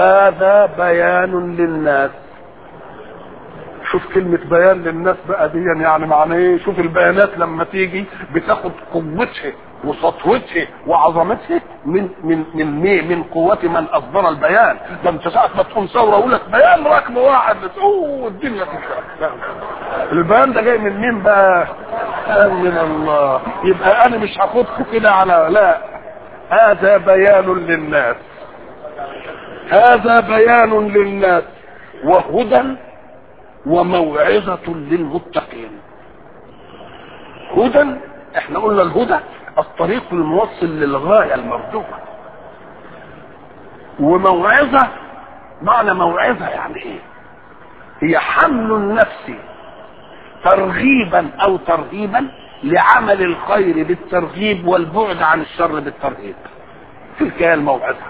هذا بيان للناس شوف كلمة بيان للناس بقى دي يعني معنى ايه شوف البيانات لما تيجي بتاخد قوتها وسطوتها وعظمتها من من من مين من قوة من اصدر البيان ده انت ساعة ما تقوم ثورة يقول لك بيان رقم واحد اوه الدنيا تشتغل البيان ده جاي من مين بقى؟ قال من الله يبقى انا مش هاخدكم كده على لا هذا بيان للناس هذا بيان للناس وهدى وموعظة للمتقين هدى احنا قلنا الهدى الطريق الموصل للغاية المرجوة وموعظة معنى موعظة يعني ايه هي حمل النفس ترغيبا او ترهيبا لعمل الخير بالترغيب والبعد عن الشر بالترهيب تلك هي الموعظة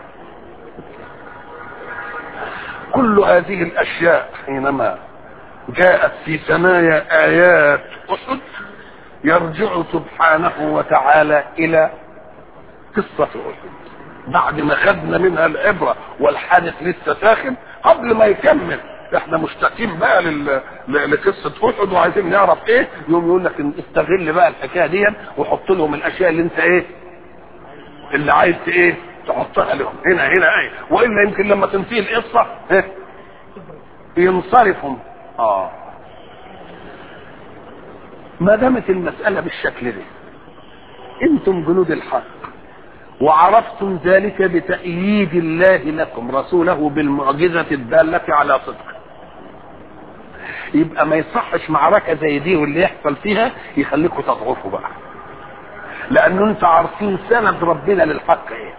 كل هذه الاشياء حينما جاءت في ثنايا ايات احد يرجع سبحانه وتعالى الى قصة احد بعد ما خدنا منها العبرة والحادث لسه ساخن قبل ما يكمل احنا مشتاقين بقى لل... ل- لقصة احد وعايزين نعرف ايه يوم يقول لك إن استغل بقى الحكاية دي وحط لهم الاشياء اللي انت ايه اللي عايز ايه تحطها لهم هنا هنا ايه والا يمكن لما تنتهي القصة ايه ينصرفهم اه ما دامت المسألة بالشكل ده انتم جنود الحق وعرفتم ذلك بتأييد الله لكم رسوله بالمعجزة الدالة على صدقه يبقى ما يصحش معركة زي دي واللي يحصل فيها يخليكم تضعفوا بقى لأنه انتوا عارفين سند ربنا للحق ايه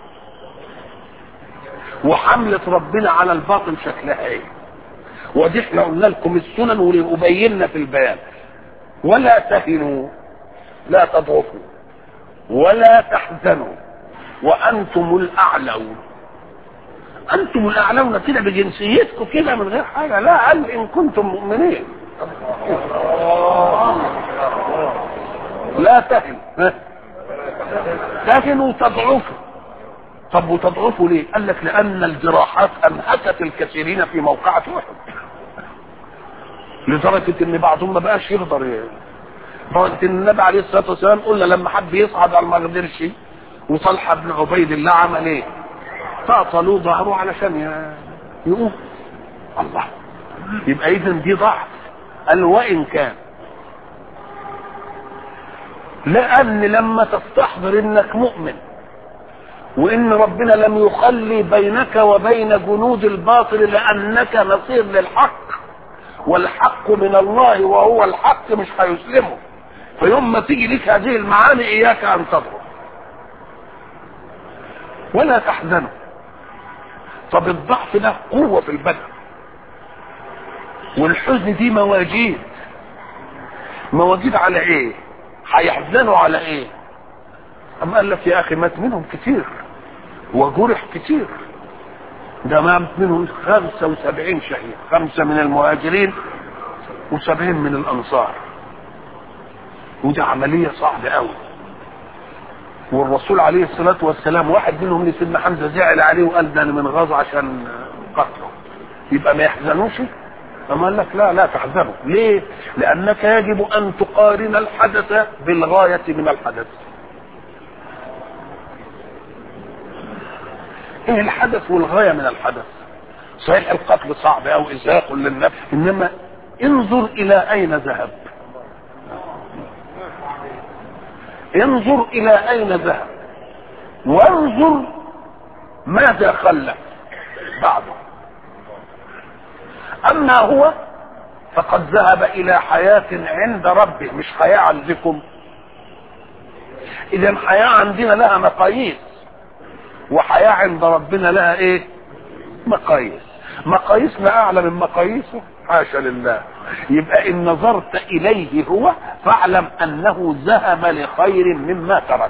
وحملة ربنا على الباطل شكلها ايه ودي احنا قلنا لكم السنن وبينا في البيان ولا تهنوا لا تضعفوا ولا تحزنوا وانتم الاعلون انتم الاعلون كده بجنسيتكم كده من غير حاجه لا قال ان كنتم مؤمنين لا تهن ها؟ تهنوا تضعفوا طب وتضعفوا ليه؟ قال لك لان الجراحات انهكت الكثيرين في موقعة احد لدرجه ان بعضهم ما بقاش يقدر ي- لدرجه ان النبي عليه الصلاه والسلام قلنا لما حب يصعد على ما قدرش وطلحه بن عبيد الله عمل ايه؟ تعطلوا ظهره علشان ي- يقوم الله يبقى اذا دي ضعف قال وان كان لان لما تستحضر انك مؤمن وان ربنا لم يخلي بينك وبين جنود الباطل لانك نصير للحق والحق من الله وهو الحق مش هيسلمه فيوم ما تيجي لك هذه المعاني اياك ان تضرب ولا تحزنوا طب الضعف ده قوه في البدن والحزن دي مواجيد مواجيد على ايه هيحزنوا على ايه اما قال لك يا اخي مات منهم كتير وجرح كتير ده مات منهم 75 شهيد خمسة من المهاجرين وسبعين من الانصار ودي عملية صعبة قوي والرسول عليه الصلاة والسلام واحد منهم اللي سيدنا حمزة زعل عليه وقال ده انا من غاظ عشان قتله يبقى ما يحزنوش فما قال لك لا لا تحزنوا ليه لانك يجب ان تقارن الحدث بالغاية من الحدث ايه الحدث والغاية من الحدث صحيح القتل صعب او ازهاق للنفس انما انظر الى اين ذهب انظر الى اين ذهب وانظر ماذا خلف بعده اما هو فقد ذهب الى حياة عند ربه مش حياة عندكم اذا حياة عندنا لها مقاييس وحياة عند ربنا لها ايه مقاييس مقاييسنا اعلى من مقاييسه حاشا لله يبقى ان نظرت اليه هو فاعلم انه ذهب لخير مما ترك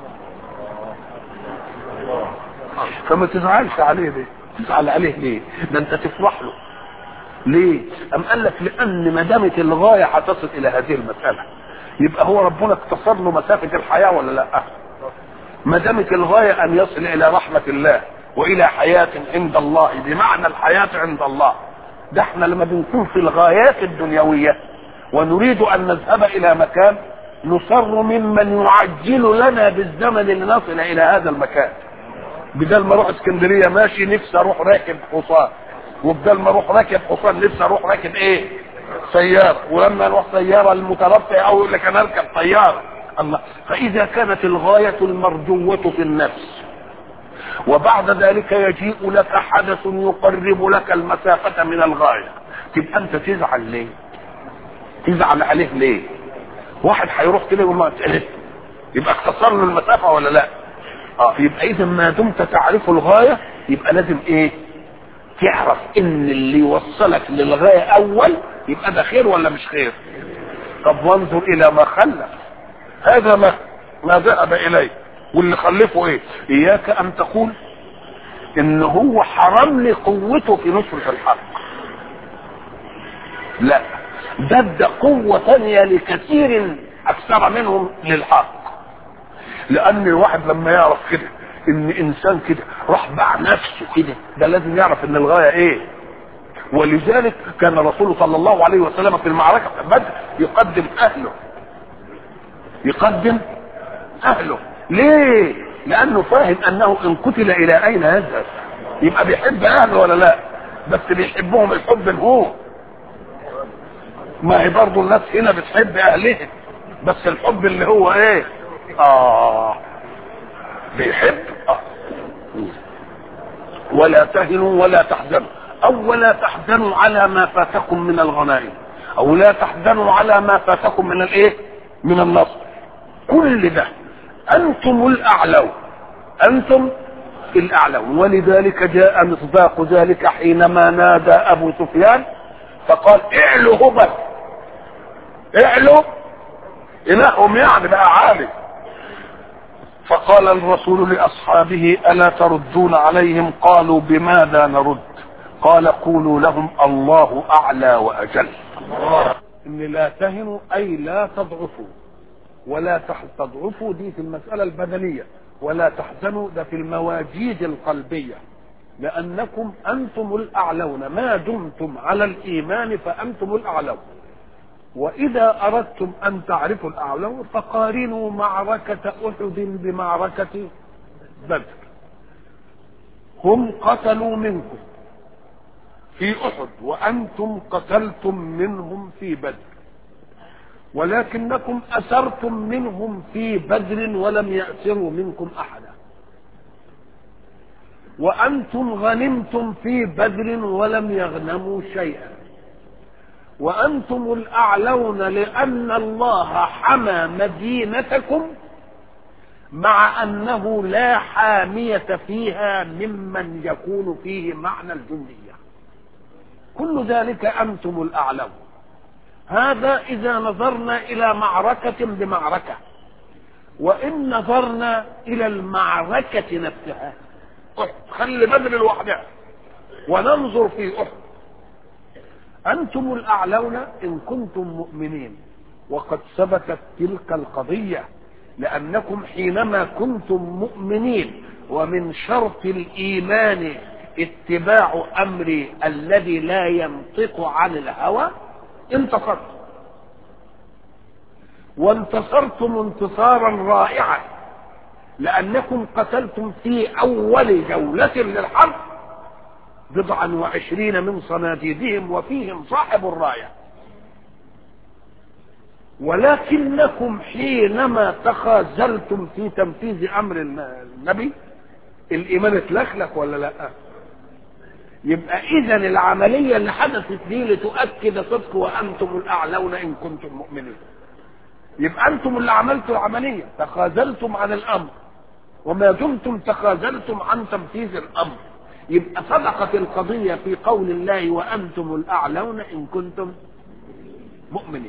فما تزعلش عليه ليه تزعل عليه ليه ده انت تفرح له ليه ام قال لك لان ما دامت الغايه هتصل الى هذه المساله يبقى هو ربنا اقتصر له مسافه الحياه ولا لا ما دامت الغايه ان يصل الى رحمه الله والى حياه عند الله بمعنى الحياه عند الله ده احنا لما بنكون في الغايات الدنيويه ونريد ان نذهب الى مكان نصر ممن يعجل لنا بالزمن لنصل الى هذا المكان بدل ما اروح اسكندريه ماشي نفسي اروح راكب حصان وبدل ما اروح راكب حصان نفسي اروح راكب ايه سياره ولما اروح سياره المترفع او يقول لك انا اركب طياره الله فاذا كانت الغايه المرجوه في النفس وبعد ذلك يجيء لك حدث يقرب لك المسافه من الغايه تبقى انت تزعل ليه تزعل عليه ليه واحد هيروح كده وما يبقى اختصر له المسافه ولا لا اه يبقى اذا ما دمت تعرف الغايه يبقى لازم ايه تعرف ان اللي يوصلك للغايه اول يبقى ده خير ولا مش خير طب وانظر الى ما خلف هذا ما ما ذهب اليه واللي خلفه ايه اياك ان تقول ان هو حرمني قوته في نصرة الحق لا ده ادى قوة ثانية لكثير اكثر منهم للحق لان الواحد لما يعرف كده ان انسان كده راح باع نفسه كده ده لازم يعرف ان الغايه ايه ولذلك كان الرسول صلى الله عليه وسلم في المعركه بدر يقدم اهله يقدم اهله ليه لانه فاهم انه ان قتل الى اين يذهب يبقى بيحب اهله ولا لا بس بيحبهم الحب هو ما هي برضه الناس هنا بتحب اهلها بس الحب اللي هو ايه اه بيحب آه. ولا تهنوا ولا تحزنوا او ولا تحزنوا على ما فاتكم من الغنائم او لا تحزنوا على ما فاتكم من الايه من النصر كل ده انتم الاعلون انتم الاعلون ولذلك جاء مصداق ذلك حينما نادى ابو سفيان فقال اعلوا هبل اعلوا الههم يعني بقى عالي فقال الرسول لاصحابه الا تردون عليهم قالوا بماذا نرد قال قولوا لهم الله اعلى واجل ان لا تهنوا اي لا تضعفوا ولا تضعفوا دي في المساله البدنيه ولا تحزنوا ده في المواجيد القلبيه لانكم انتم الاعلون ما دمتم على الايمان فانتم الاعلون واذا اردتم ان تعرفوا الاعلون فقارنوا معركه احد بمعركه بدر هم قتلوا منكم في احد وانتم قتلتم منهم في بدر ولكنكم اسرتم منهم في بدر ولم ياسروا منكم احدا وانتم غنمتم في بدر ولم يغنموا شيئا وانتم الاعلون لان الله حمى مدينتكم مع انه لا حاميه فيها ممن يكون فيه معنى الجنديه كل ذلك انتم الاعلون هذا اذا نظرنا الى معركه بمعركه وان نظرنا الى المعركه نفسها خلي بدر لوحدها وننظر في احد انتم الاعلون ان كنتم مؤمنين وقد ثبتت تلك القضيه لانكم حينما كنتم مؤمنين ومن شرط الايمان اتباع امر الذي لا ينطق عن الهوى انتصرتم وانتصرتم انتصارا رائعا لانكم قتلتم في اول جولة للحرب بضعا وعشرين من صناديدهم وفيهم صاحب الراية ولكنكم حينما تخاذلتم في تنفيذ امر النبي الايمان اتلخلك ولا لا يبقى اذا العملية اللي حدثت دي لتؤكد صدق وانتم الاعلون ان كنتم مؤمنين يبقى انتم اللي عملتوا العملية تخاذلتم عن الامر وما دمتم تخاذلتم عن تنفيذ الامر يبقى صدقت القضية في قول الله وانتم الاعلون ان كنتم مؤمنين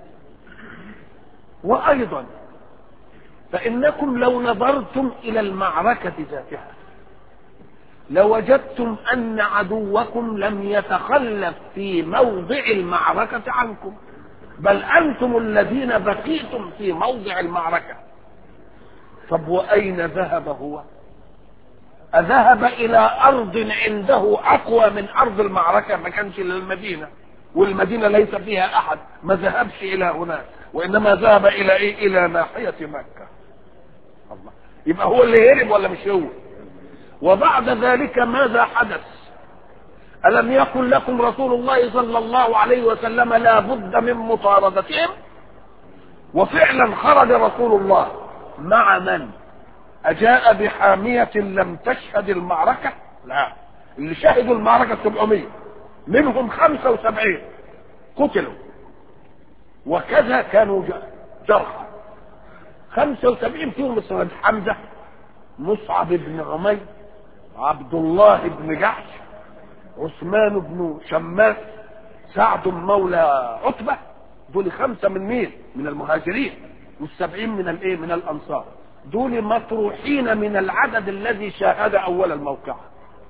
وايضا فانكم لو نظرتم الى المعركة ذاتها لوجدتم ان عدوكم لم يتخلف في موضع المعركة عنكم بل انتم الذين بقيتم في موضع المعركة طب واين ذهب هو أذهب إلى أرض عنده أقوى من أرض المعركة ما كانش إلى المدينة والمدينة ليس فيها أحد ما ذهبش إلى هناك وإنما ذهب إلى إيه إلى ناحية مكة الله يبقى هو اللي هرب ولا مش هو وبعد ذلك ماذا حدث ألم يقل لكم رسول الله صلى الله عليه وسلم لا بد من مطاردتهم وفعلا خرج رسول الله مع من أجاء بحامية لم تشهد المعركة لا اللي شهدوا المعركة 700 منهم 75 قتلوا وكذا كانوا جرحى 75 فيهم السند حمزة مصعب بن عمير عبد الله بن جحش عثمان بن شماس سعد مولى عتبة دول خمسة من مين من المهاجرين والسبعين من الايه من الانصار دول مطروحين من العدد الذي شاهد اول الموقعة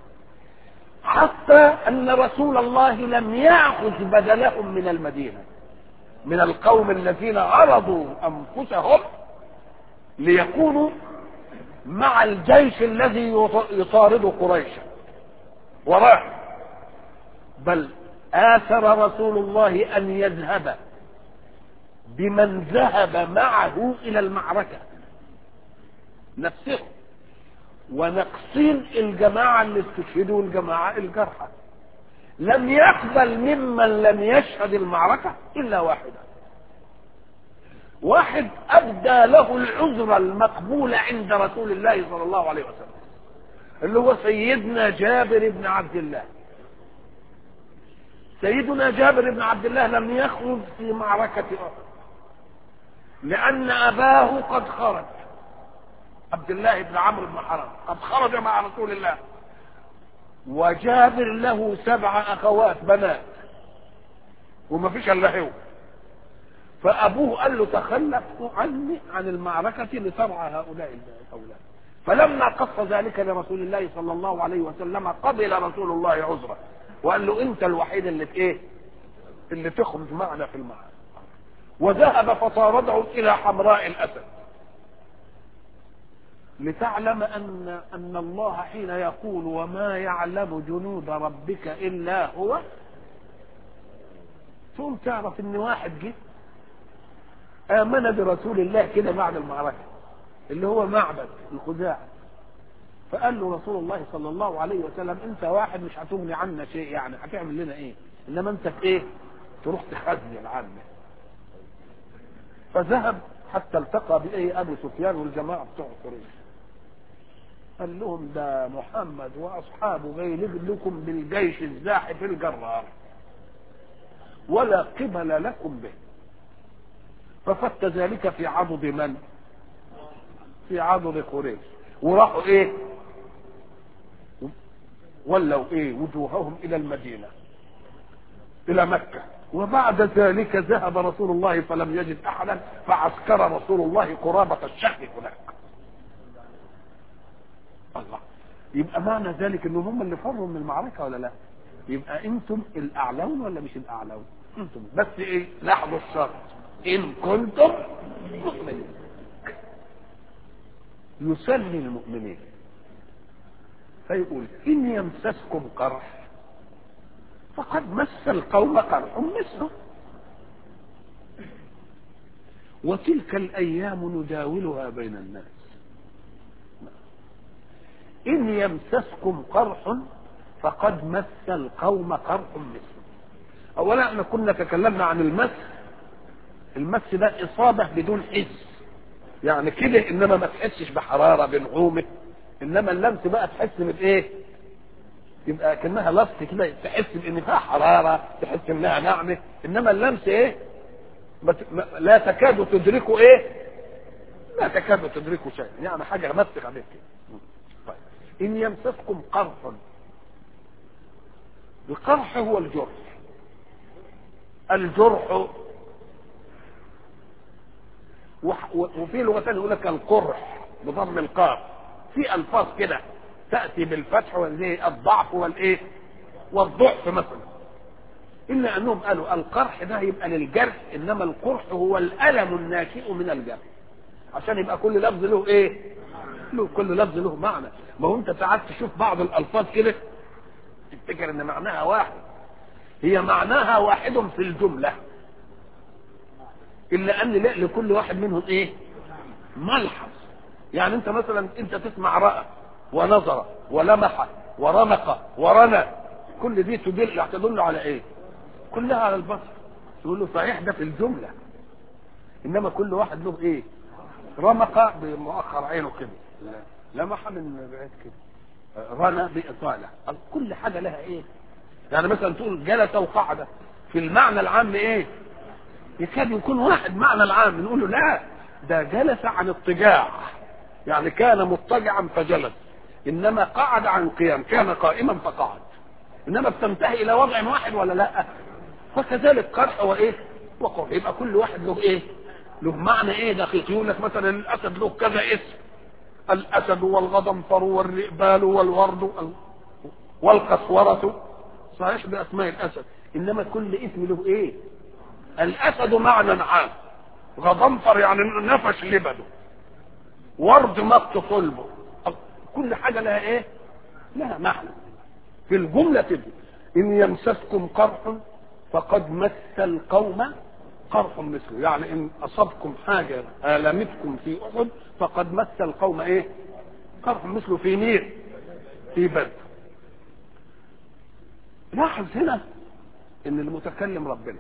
حتى ان رسول الله لم ياخذ بدلهم من المدينة من القوم الذين عرضوا انفسهم ليكونوا مع الجيش الذي يطارد قريشا وراه بل آثر رسول الله أن يذهب بمن ذهب معه إلى المعركة نفسه ونقصين الجماعة اللي استشهدوا الجماعة الجرحى لم يقبل ممن لم يشهد المعركة إلا واحدا واحد أبدى له العذر المقبول عند رسول الله صلى الله عليه وسلم اللي هو سيدنا جابر بن عبد الله سيدنا جابر بن عبد الله لم يخرج في معركة أحد لأن أباه قد خرج عبد الله بن عمرو بن حرام قد خرج مع رسول الله وجابر له سبع أخوات بنات وما فيش إلا هو فأبوه قال له تخلف عني عن المعركة لترعى هؤلاء الأولاد فلما قص ذلك لرسول الله صلى الله عليه وسلم قبل رسول الله عذره وقال له انت الوحيد اللي ايه اللي تخرج معنا في المعركة وذهب فطارده الى حمراء الاسد لتعلم ان ان الله حين يقول وما يعلم جنود ربك الا هو ثم تعرف ان واحد جه امن برسول الله كده بعد المعركه اللي هو معبد الخزاعي فقال له رسول الله صلى الله عليه وسلم انت واحد مش هتغني عنا شيء يعني هتعمل لنا ايه انما انت في ايه تروح تخزن عنا فذهب حتى التقى بايه ابو سفيان والجماعه بتوع قريش قال لهم ده محمد واصحابه جاي لكم بالجيش الزاحف الجرار ولا قبل لكم به ففت ذلك في عضد من في عضد قريش وراحوا ايه ولوا ايه وجوههم الى المدينة الى مكة وبعد ذلك ذهب رسول الله فلم يجد احدا فعسكر رسول الله قرابة الشهر هناك الله يبقى معنى ذلك ان هم اللي فروا من المعركة ولا لا يبقى انتم الاعلون ولا مش الاعلون انتم بس ايه لاحظوا الشرط ان كنتم مؤمنين يسلي المؤمنين فيقول إن يمسسكم قرح فقد مس القوم قرح مثله وتلك الأيام نداولها بين الناس إن يمسسكم قرح فقد مس القوم قرح مثله أولا احنا كنا تكلمنا عن المس المس ده إصابة بدون حس يعني كده إنما ما تحسش بحرارة بنعومة انما اللمس بقى تحس بايه يبقى كانها لصق كده تحس بان فيها حراره تحس انها ناعمه انما اللمس ايه لا تكاد تدركه ايه لا تكاد تدركه شيء يعني حاجه مسك عليك كده طيب ان يمسسكم قرح القرح هو الجرح الجرح وفي لغه ثانيه يقول لك القرح بضم القاف في الفاظ كده تاتي بالفتح والايه الضعف والايه والضعف مثلا الا انهم قالوا القرح ده يبقى للجرح انما القرح هو الالم الناشئ من الجرح عشان يبقى كل لفظ له ايه له كل لفظ له معنى ما هو انت ساعات تشوف بعض الالفاظ كده تفتكر ان معناها واحد هي معناها واحد في الجمله الا ان لا لكل واحد منهم ايه ملحظ يعني انت مثلا انت تسمع راى ونظر ولمح ورمق ورنى كل دي تدل تدل على ايه كلها على البصر تقول له صحيح ده في الجمله انما كل واحد له ايه رمق بمؤخر عينه كده لمح من بعيد كده رنى بإطالة كل حاجة لها ايه يعني مثلا تقول جلس وقعد في المعنى العام ايه يكاد يكون واحد معنى العام نقول له لا ده جلس عن اضطجاع يعني كان مضطجعا فجلس انما قعد عن قيام كان قائما فقعد انما بتنتهي الى وضع واحد ولا لا فكذلك قرح وايه وقرح يبقى كل واحد له ايه له معنى ايه دقيق يقول لك مثلا الاسد له كذا اسم الاسد والغضنفر والرئبال والورد والقسورة صحيح باسماء الاسد انما كل اسم له ايه الاسد معنى عام غضنفر يعني نفش لبده ورد مط صلبه كل حاجه لها ايه لها معنى في الجمله تبقى ان يمسسكم قرح فقد مس القوم قرح مثله يعني ان اصابكم حاجه المتكم في احد فقد مس القوم ايه قرح مثله في نير في بدر لاحظ هنا ان المتكلم ربنا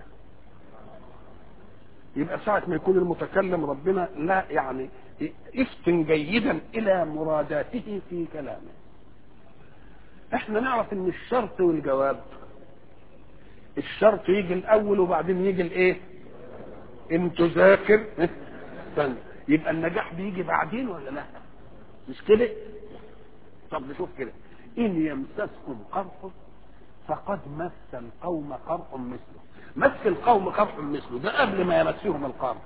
يبقى ساعة ما يكون المتكلم ربنا لا يعني افتن جيدا الى مراداته في كلامه احنا نعرف ان الشرط والجواب الشرط يجي الاول وبعدين يجي الايه ان تذاكر استنى يبقى النجاح بيجي بعدين ولا لا مش كده طب نشوف كده ان يمسسكم قرح فقد مس القوم قرح مثله مس القوم قرح مثله ده قبل ما يمسهم القرح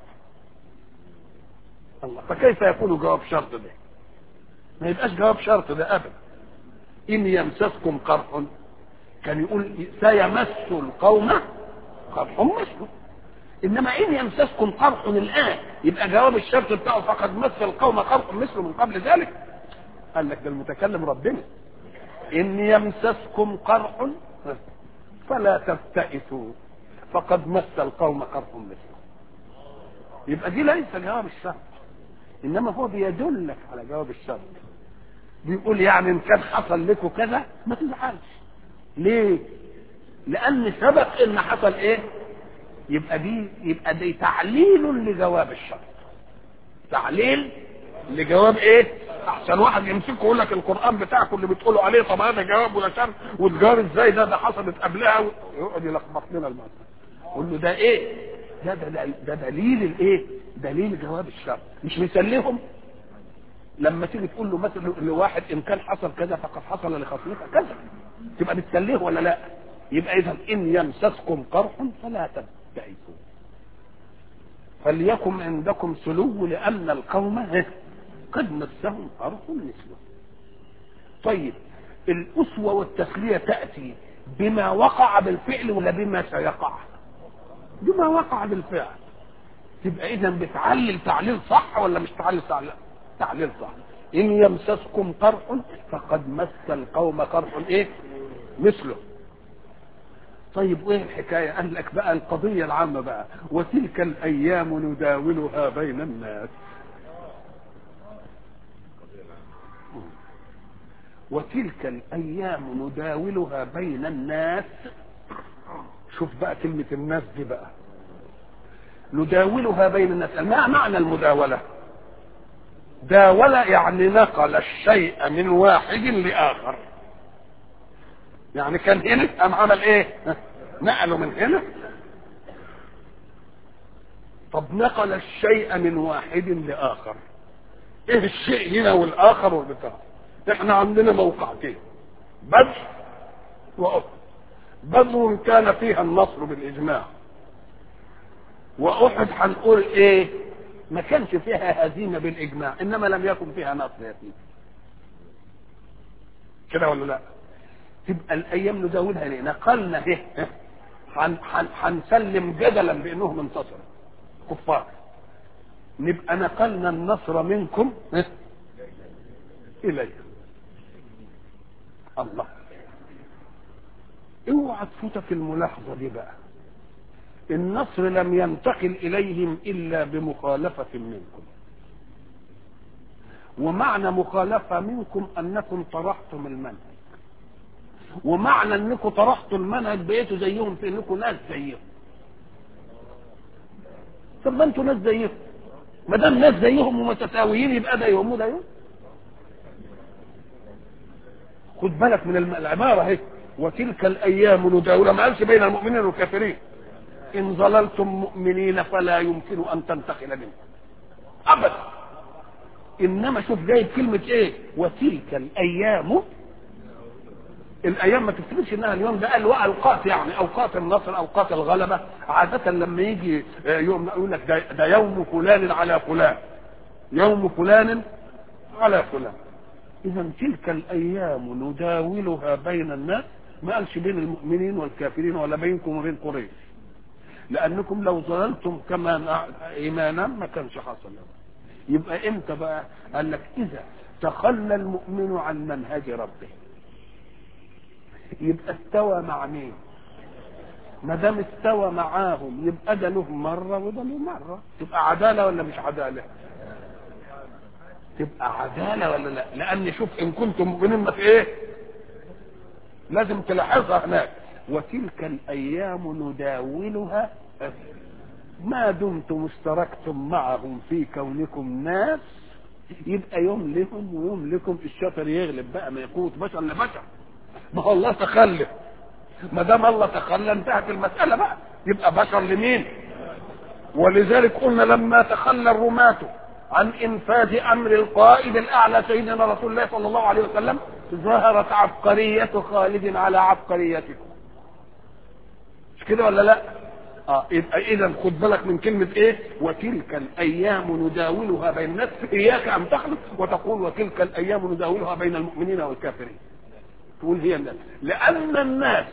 الله فكيف يكون جواب شرط ده ما يبقاش جواب شرط ده ابدا ان يمسسكم قرح كان يقول سيمس القوم قرح مثله انما ان يمسسكم قرح الان يبقى جواب الشرط بتاعه فقد مس القوم قرح مثله من قبل ذلك قال لك ده المتكلم ربنا ان يمسسكم قرح فلا تبتئسوا فقد مس القوم قرح مثله يبقى دي ليس جواب الشرط انما هو بيدلك على جواب الشرط بيقول يعني ان كان حصل لكم كذا ما تزعلش ليه لان سبق ان حصل ايه يبقى دي يبقى دي تعليل لجواب الشرط تعليل لجواب ايه احسن واحد يمسكه يقول لك القران بتاعكم اللي بتقولوا عليه طب هذا جواب ولا شرط وتجار ازاي ده ده حصلت قبلها ويقعد يلخبط لنا المسألة قول له ده ايه ده ده, ده دليل الايه دليل جواب الشرط مش مسليهم لما تيجي تقول له مثلا لواحد ان كان حصل كذا فقد حصل لخصمك كذا تبقى بتسليه ولا لا يبقى اذا ان يمسسكم قرح فلا تبتئسوا فليكن عندكم سلو لان القوم قد مسهم قرح مثله طيب الاسوه والتسليه تاتي بما وقع بالفعل ولا بما سيقع بما وقع بالفعل تبقى اذا بتعلل تعليل صح ولا مش تعليل تعليل تعليل صح ان يمسسكم قرح فقد مس القوم قرح ايه مثله طيب وايه الحكايه قال لك بقى القضيه العامه بقى وتلك الايام نداولها بين الناس وتلك الايام نداولها بين الناس شوف بقى كلمه الناس دي بقى نداولها بين الناس ما معنى المداوله داول يعني نقل الشيء من واحد لاخر يعني كان هنا قام عمل ايه نقله من هنا طب نقل الشيء من واحد لاخر ايه الشيء هنا والاخر والبتاع احنا عندنا موقعتين بدر واحد بدر كان فيها النصر بالاجماع واحد هنقول ايه ما كانش فيها هزيمه بالاجماع انما لم يكن فيها نصر يا سيدي كده ولا لا تبقى الايام نداولها ليه نقلنا ايه هنسلم جدلا بانهم انتصروا كفار نبقى نقلنا النصر منكم اليهم الله اوعى تفوتك الملاحظه دي بقى النصر لم ينتقل اليهم الا بمخالفه منكم ومعنى مخالفه منكم انكم طرحتم المنهج ومعنى انكم طرحتوا المنهج بقيتوا زيهم في انكم ناس زيهم طب ما انتوا ناس زيهم ما دام ناس زيهم ومتساويين يبقى ده يهم وده يهم خد بالك من العباره اهي وتلك الايام نداولها ما قالش بين المؤمنين والكافرين ان ظللتم مؤمنين فلا يمكن ان تنتقل منكم ابدا انما شوف جايب كلمه ايه وتلك الايام الايام ما تفتكرش انها اليوم ده قال اوقات يعني اوقات النصر اوقات الغلبه عاده لما يجي يوم يقول لك ده, ده يوم فلان على فلان يوم فلان على فلان اذا تلك الايام نداولها بين الناس ما قالش بين المؤمنين والكافرين ولا بينكم وبين قريش لانكم لو ظللتم كما ايمانا ما كانش حصل يبقى امتى بقى قال لك اذا تخلى المؤمن عن منهج ربه يبقى استوى مع مين ما دام استوى معاهم يبقى ده له مره وده له مره تبقى عداله ولا مش عداله تبقى عداله ولا لا لان شوف ان كنتم مؤمنين ما في ايه لازم تلاحظها هناك وتلك الايام نداولها ما دمتم اشتركتم معهم في كونكم ناس يبقى يوم لهم ويوم لكم الشطر يغلب بقى ما يقوت بشر لبشر ما هو الله تخلف ما دام الله تخلى انتهت المساله بقى يبقى بشر لمين ولذلك قلنا لما تخلى الرماة عن انفاذ امر القائد الاعلى سيدنا رسول الله صلى الله عليه وسلم ظهرت عبقريه خالد على عبقريتكم مش كده ولا لا اه يبقى اذا خد بالك من كلمه ايه وتلك الايام نداولها بين الناس اياك ان تخلف وتقول وتلك الايام نداولها بين المؤمنين والكافرين تقول هي الناس لان الناس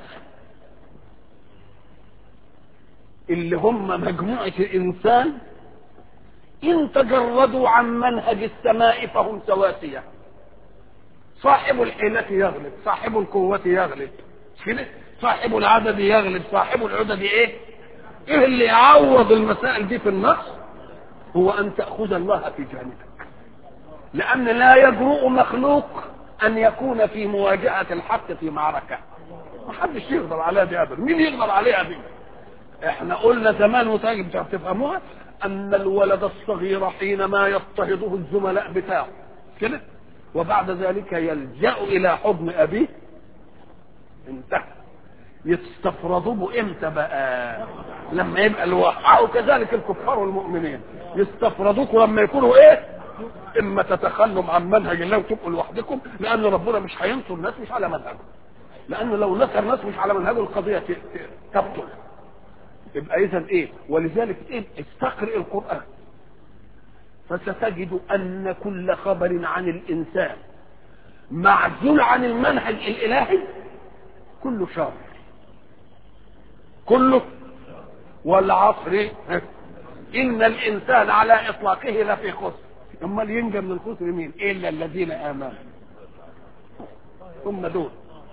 اللي هم مجموعه الانسان ان تجردوا عن منهج السماء فهم سواسيه صاحب الحيلة يغلب صاحب القوة يغلب كده صاحب العدد يغلب صاحب العدد ايه ايه اللي يعوض المسائل دي في النص هو ان تأخذ الله في جانبك لان لا يجرؤ مخلوق ان يكون في مواجهة الحق في معركة ما حدش يقدر عليها دي ابدا مين يقدر عليها دي احنا قلنا زمان وتاجب مش تفهموها ان الولد الصغير حينما يضطهده الزملاء بتاعه كده وبعد ذلك يلجأ الى حضن ابيه انتهى يستفرضوا به امتى بقى لما يبقى الوقع وكذلك الكفار والمؤمنين يستفرضوكم لما يكونوا ايه اما تتخلوا عن منهج الله وتبقوا لوحدكم لان ربنا مش هينصر الناس مش على منهجه لانه لو نصر الناس مش على منهجه القضيه تبطل يبقى اذا ايه ولذلك ايه استقرئ القران فستجد ان كل خبر عن الانسان معزول عن المنهج الالهي كله شر كله والعصر ان الانسان على اطلاقه لفي خسر امال ينجى من الخسر مين الا الذين امنوا ثم دول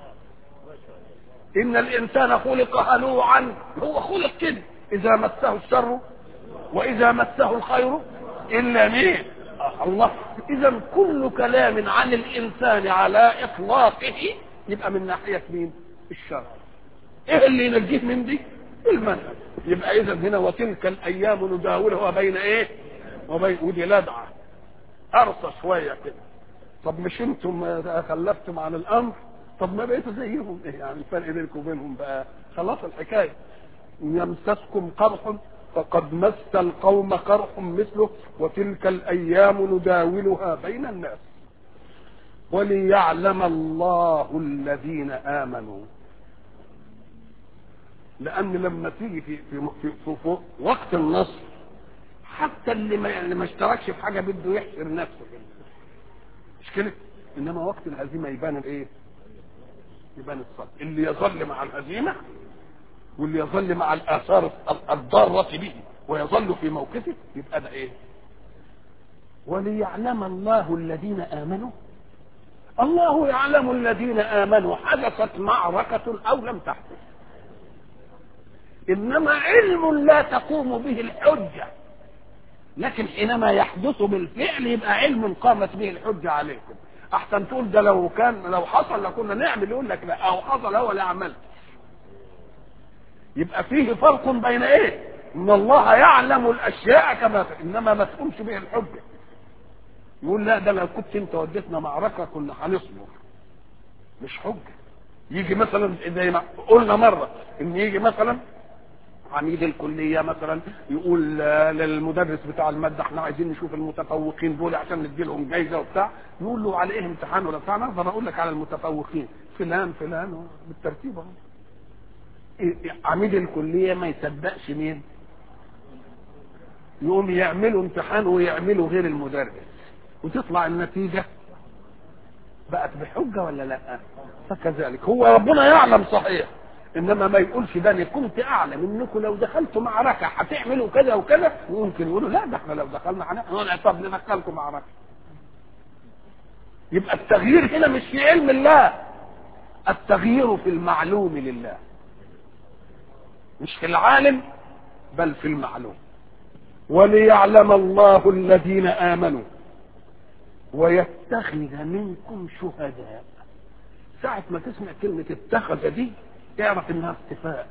ان الانسان خلق هلوعا هو خلق كده اذا مسه الشر واذا مسه الخير الا مين الله اذا كل كلام عن الانسان على اطلاقه يبقى من ناحيه مين الشر ايه اللي ينجيه من دي المنهج يبقى اذا هنا وتلك الايام نداولها بين ايه وبين ودي لدعه ارصى شويه كده طب مش انتم خلفتم عن الامر طب ما بقيتوا زيهم ايه يعني الفرق بينكم وبينهم بقى خلاص الحكايه يمسسكم قرح فقد مس القوم قرح مثله وتلك الايام نداولها بين الناس وليعلم الله الذين امنوا لان لما تيجي في في, في, في, في وقت النصر حتى اللي ما اللي ما اشتركش في حاجه بده يحشر نفسه كده مش كده انما وقت الهزيمه يبان الايه يبان الصدق اللي يظل مع الهزيمه واللي يظل مع الاثار الضاره به ويظل في موقفه يبقى ده ايه وليعلم الله الذين امنوا الله يعلم الذين امنوا حدثت معركه او لم تحدث انما علم لا تقوم به الحجه لكن حينما يحدث بالفعل يبقى علم قامت به الحجه عليكم احسن تقول ده لو كان لو حصل لكنا نعمل يقول لك لا او حصل هو لا عملت يبقى فيه فرق بين ايه ان الله يعلم الاشياء كما انما ما تقومش به الحجه يقول لا ده لو كنت انت وديتنا معركه كنا هنصبر مش حجه يجي مثلا زي ما قلنا مره ان يجي مثلا عميد الكليه مثلا يقول للمدرس بتاع الماده احنا عايزين نشوف المتفوقين دول عشان ندي لهم جايزه وبتاع يقول له على ايه امتحان ولا بتاع اقدر اقول لك على المتفوقين فلان فلان بالترتيب اهو عميد الكليه ما يصدقش مين يقوم يعملوا امتحان ويعملوا غير المدرس وتطلع النتيجه بقت بحجه ولا لا فكذلك هو ربنا يعلم صحيح انما ما يقولش ده انا كنت اعلم انكم لو دخلتوا معركه هتعملوا كذا وكذا وممكن يقولوا لا ده احنا لو دخلنا هنعمل طب ندخلكم معركه يبقى التغيير هنا مش في علم الله التغيير في المعلوم لله مش في العالم بل في المعلوم وليعلم الله الذين امنوا ويتخذ منكم شهداء ساعة ما تسمع كلمة اتخذ دي اعرف انها اصطفاء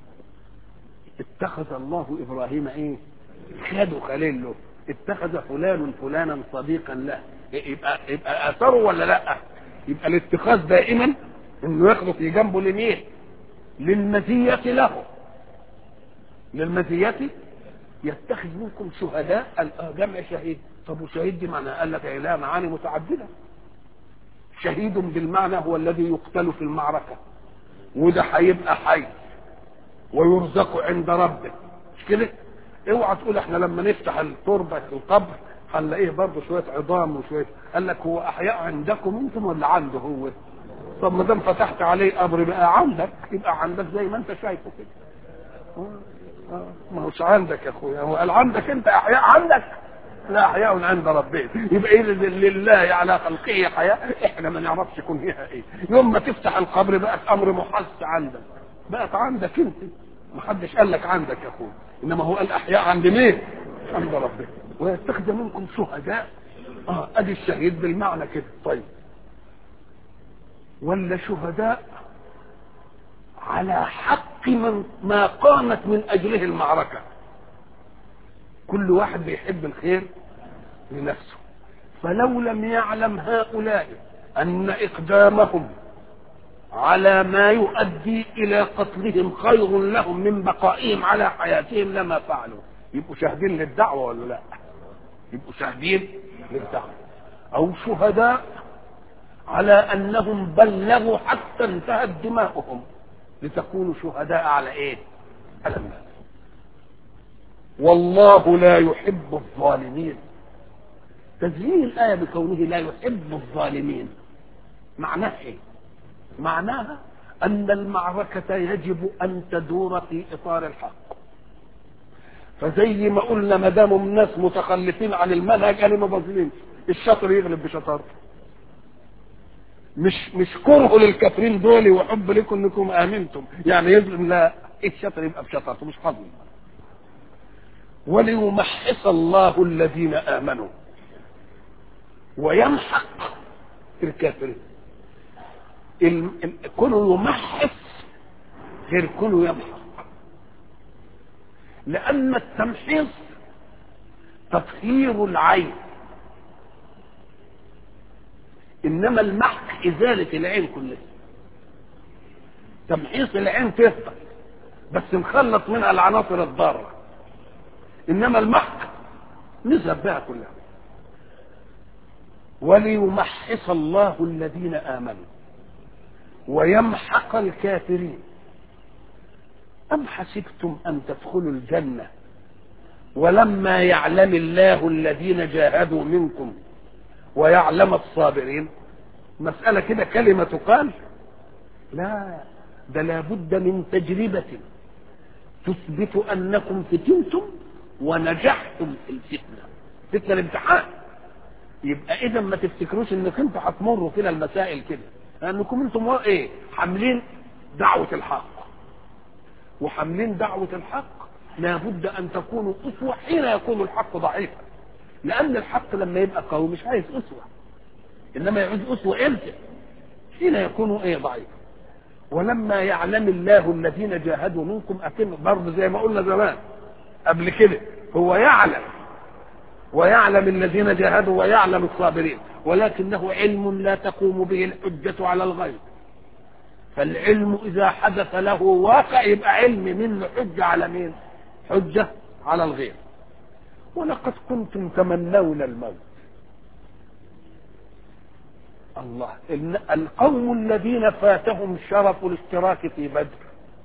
اتخذ الله ابراهيم ايه خده خليل له اتخذ فلان فلانا صديقا له يبقى يبقى اثره ولا لا يبقى الاتخاذ دائما انه ياخده في جنبه لمين للمزية له للمزية يتخذ منكم شهداء جمع شهيد طب وشهيد دي معنى قال لك لها معاني متعدده شهيد بالمعنى هو الذي يقتل في المعركه وده هيبقى حي ويرزق عند ربه مش كده اوعى تقول احنا لما نفتح التربه في القبر هنلاقيه برضه شويه عظام وشويه قال لك هو احياء عندكم انتم ولا عنده هو طب ما دام فتحت عليه قبر بقى عندك يبقى عندك زي ما انت شايفه كده ما هوش عندك يا اخويا هو قال عندك انت احياء عندك لا احياء عند ربهم يبقى ايه لله على خلقه حياه احنا ما نعرفش يكون فيها ايه يوم ما تفتح القبر بقت امر محس عندك بقت عندك انت ما حدش قال لك عندك يا اخويا انما هو قال احياء عند مين عند ربهم ويتخذ منكم شهداء اه ادي الشهيد بالمعنى كده طيب ولا شهداء على حق من ما قامت من اجله المعركه كل واحد بيحب الخير لنفسه فلو لم يعلم هؤلاء ان اقدامهم على ما يؤدي الى قتلهم خير لهم من بقائهم على حياتهم لما فعلوا يبقوا شاهدين للدعوه ولا لا يبقوا شاهدين للدعوه او شهداء على انهم بلغوا حتى انتهت دماؤهم لتكونوا شهداء على ايه على الناس والله لا يحب الظالمين تزيين الآية بكونه لا يحب الظالمين معناها إيه؟ معناها أن المعركة يجب أن تدور في إطار الحق فزي ما قلنا ما دام الناس متخلفين عن المنهج أنا ما بظلمش الشاطر يغلب بشطارته مش مش كره للكافرين دول وحب لكم انكم امنتم يعني يظلم لا الشاطر يبقى بشطارته مش فضل وليمحص الله الذين امنوا ويمحق الكافرين كونه يمحص غير كونه يمحق لان التمحيص تطهير العين انما المحق ازاله العين كلها تمحيص العين تفضل بس نخلص منها العناصر الضاره انما المحق نذهب بها كلها وليمحص الله الذين امنوا ويمحق الكافرين ام حسبتم ان تدخلوا الجنه ولما يعلم الله الذين جاهدوا منكم ويعلم الصابرين مسألة كده كلمة تقال لا ده لابد من تجربة تثبت أنكم فتنتم ونجحتم في الفتنة فتنة الامتحان يبقى اذا ما تفتكروش انك انتوا هتمروا كده المسائل كده لانكم انتم ايه حاملين دعوه الحق وحاملين دعوه الحق لابد ان تكونوا اسوه حين يكون الحق ضعيفا لان الحق لما يبقى قوي مش عايز اسوه انما يعوز اسوه امتى حين يكون ايه ضعيف ولما يعلم الله الذين جاهدوا منكم اكن برضه زي ما قلنا زمان قبل كده هو يعلم ويعلم الذين جاهدوا ويعلم الصابرين ولكنه علم لا تقوم به الحجة على الغيب فالعلم إذا حدث له واقع يبقى علم منه حجة على مين حجة على الغير ولقد كنتم تمنون الموت الله القوم الذين فاتهم شرف الاشتراك في بدر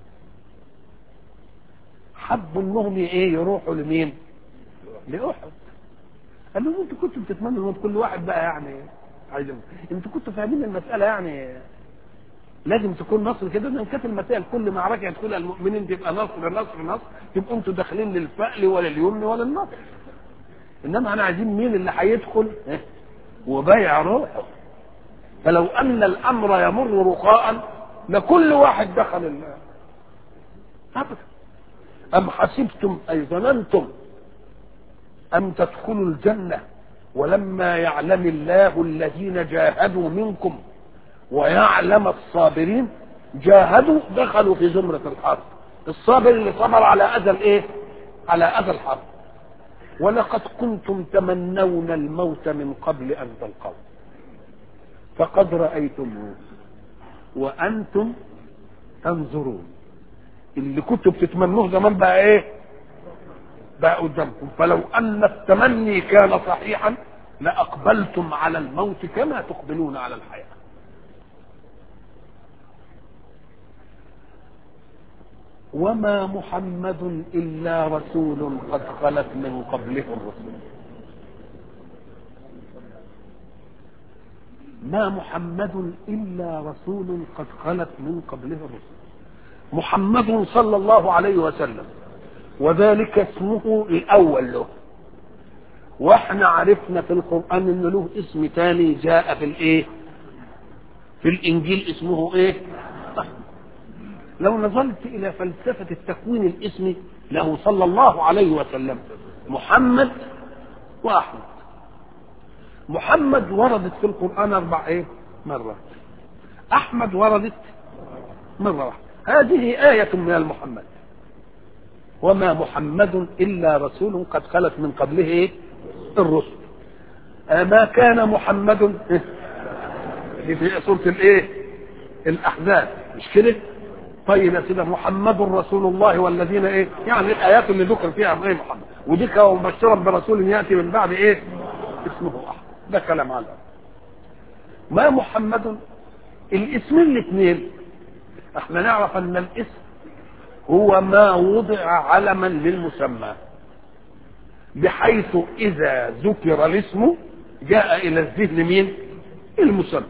حبوا انهم ايه يروحوا لمين لاحد قال لهم انتوا كنتوا بتتمنوا الموت كل واحد بقى يعني عايز انتوا كنتوا فاهمين المساله يعني لازم تكون نصر كده ان كانت المسائل كل معركه يدخلها المؤمنين تبقى نصر نصر نصر تبقوا انتوا داخلين للفأل ولا اليمن ولا النصر انما احنا عايزين مين اللي هيدخل وبايع روحه فلو ان الامر يمر رخاء لكل واحد دخل ال ابدا ام حسبتم اي ظننتم أم تدخلوا الجنة ولما يعلم الله الذين جاهدوا منكم ويعلم الصابرين جاهدوا دخلوا في زمرة الحرب الصابر اللي صبر على أذى الإيه؟ على أذى الحرب ولقد كنتم تمنون الموت من قبل أن تلقوا فقد رأيتموه وأنتم تنظرون اللي كنتم بتتمنوه زمان بقى إيه؟ بقى قدامكم فلو ان التمني كان صحيحا لاقبلتم على الموت كما تقبلون على الحياه وما محمد الا رسول قد خلت من قبله الرسل ما محمد الا رسول قد خلت من قبله الرسل محمد صلى الله عليه وسلم وذلك اسمه الاول له واحنا عرفنا في القران ان له اسم تاني جاء في الايه في الانجيل اسمه ايه لو نظرت الى فلسفه التكوين الاسمي له صلى الله عليه وسلم محمد واحمد محمد وردت في القران اربع ايه مرات احمد وردت مره واحده هذه ايه من المحمد وما محمد الا رسول قد خلت من قبله ايه الرسل ما كان محمد دي في سوره الايه الاحزاب مش كده طيب يا سيدي محمد رسول الله والذين ايه يعني الايات اللي ذكر فيها غير محمد ودي مبشرا برسول ياتي من بعد ايه اسمه احمد ده كلام على ما محمد الاسمين الاثنين احنا نعرف ان الاسم هو ما وضع علما للمسمى بحيث اذا ذكر الاسم جاء الى الذهن مين المسمى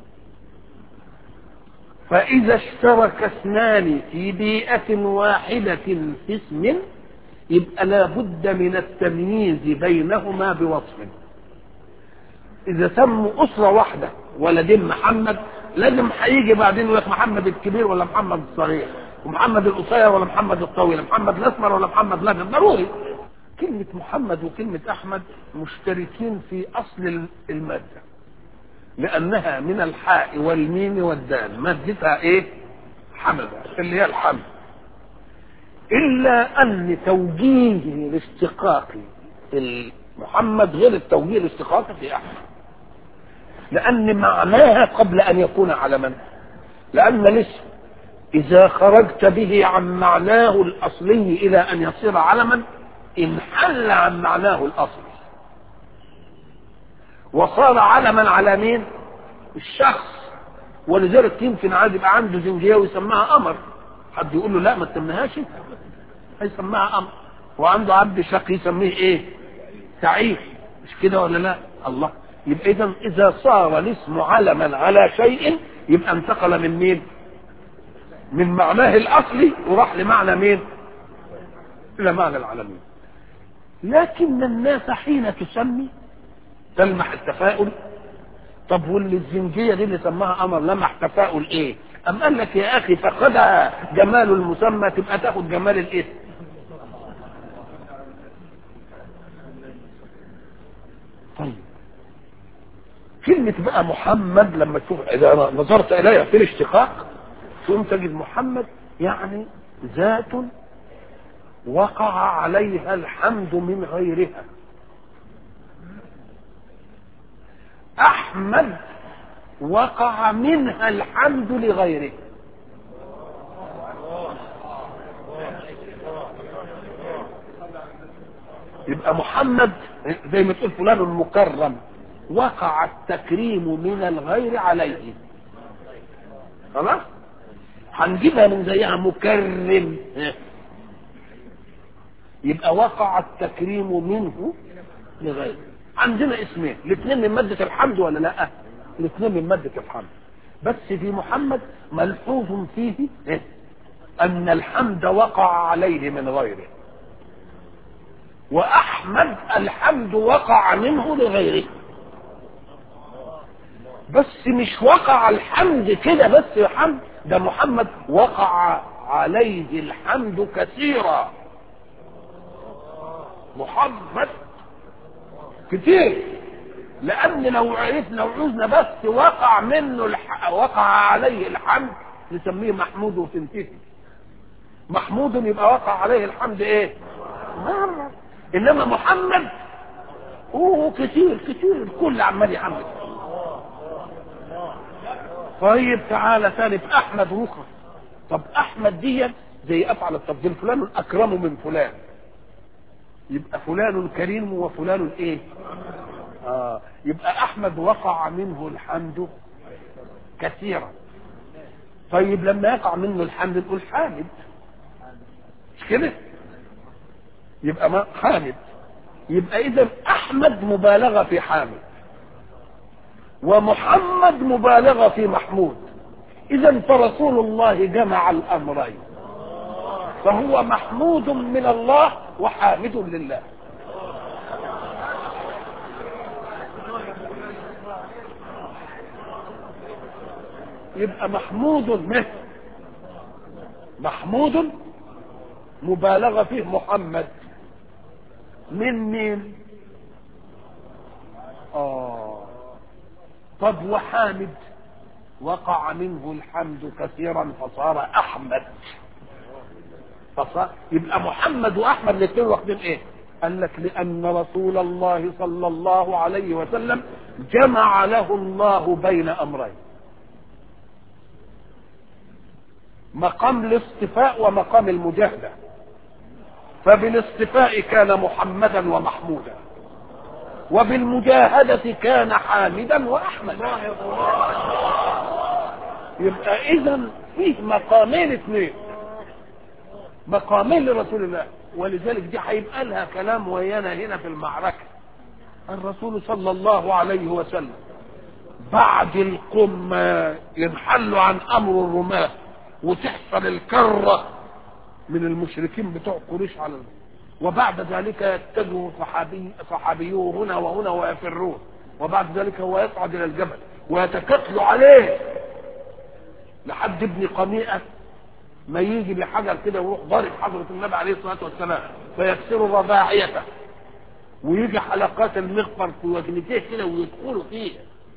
فاذا اشترك اثنان في بيئه واحده في اسم يبقى لابد من التمييز بينهما بوصف اذا سموا اسره واحده ولدين محمد لازم هيجي بعدين يقول لك محمد الكبير ولا محمد الصغير ومحمد القصير ولا محمد الطويل محمد الاسمر ولا محمد الابيض ضروري كلمة محمد وكلمة أحمد مشتركين في أصل المادة لأنها من الحاء والميم والدال مادتها إيه؟ حمد اللي هي الحمد إلا أن توجيه الاشتقاقي محمد غير التوجيه الاشتقاقي في أحمد لأن معناها قبل أن يكون علما لأن الاسم إذا خرجت به عن معناه الأصلي إلى أن يصير علما انحل عن معناه الأصلي وصار علما على مين؟ الشخص ولذلك يمكن عاد يبقى عنده زنجيه ويسميها قمر حد يقول له لا ما تسميهاش هيسميها قمر وعنده عبد شقي يسميه ايه؟ سعيد مش كده ولا لا؟ الله يبقى اذا اذا صار الاسم علما على شيء يبقى انتقل من مين؟ من معناه الاصلي وراح لمعنى مين؟ الى معنى العالمين. لكن الناس حين تسمي تلمح التفاؤل طب واللي الزنجية دي اللي سماها قمر لمح تفاؤل ايه ام قال لك يا اخي فقدها جمال المسمى تبقى تاخد جمال الاسم طيب كلمة بقى محمد لما تشوف إذا نظرت إليها في الاشتقاق ثم تجد محمد يعني ذات وقع عليها الحمد من غيرها أحمد وقع منها الحمد لغيره يبقى محمد زي ما تقول فلان المكرم وقع التكريم من الغير عليه خلاص هنجيبها من زيها مكرم يبقى وقع التكريم منه لغيره عندنا اسمين الاثنين من مادة الحمد ولا لا الاثنين من مادة الحمد بس في محمد ملحوظ فيه ان الحمد وقع عليه من غيره واحمد الحمد وقع منه لغيره بس مش وقع الحمد كده بس الحمد ده محمد وقع عليه الحمد كثيرا محمد كتير لان لو عرفنا وعوزنا بس وقع منه الح... وقع عليه الحمد نسميه محمود وتنتهي محمود يبقى وقع عليه الحمد ايه مرة انما محمد اوه كتير كتير الكل عمال يحمد طيب تعالى ثاني في احمد رخص طب احمد دي زي افعل التفضيل فلان اكرم من فلان يبقى فلان كريم وفلان ايه آه يبقى احمد وقع منه الحمد كثيرا طيب لما يقع منه الحمد نقول حامد مش كده يبقى ما حامد يبقى اذا احمد مبالغه في حامد ومحمد مبالغه في محمود اذا فرسول الله جمع الامرين فهو محمود من الله وحامد لله يبقى محمود مثل محمود مبالغة فيه محمد من مين آه طب وحامد وقع منه الحمد كثيرا فصار أحمد فصار يبقى محمد وأحمد الاثنين واخدين إيه قال لك لأن رسول الله صلى الله عليه وسلم جمع له الله بين أمرين مقام الاصطفاء ومقام المجاهدة فبالاصطفاء كان محمدا ومحمودا وبالمجاهدة كان حامدا وأحمدا يبقى إذا فيه مقامين اثنين مقامين لرسول الله ولذلك دي هيبقى لها كلام ويانا هنا في المعركة الرسول صلى الله عليه وسلم بعد القمة ينحل عن أمر الرماة وتحصل الكرة من المشركين بتوع قريش على الأرض. وبعد ذلك يتجه صحابي صحابيه هنا وهنا ويفرون وبعد ذلك هو يصعد الى الجبل ويتكتلوا عليه لحد ابن قميئة ما يجي بحجر كده ويروح ضارب حضرة النبي عليه الصلاة والسلام فيكسر رباعيته ويجي حلقات المغفر في وجنتيه كده ويدخلوا فيه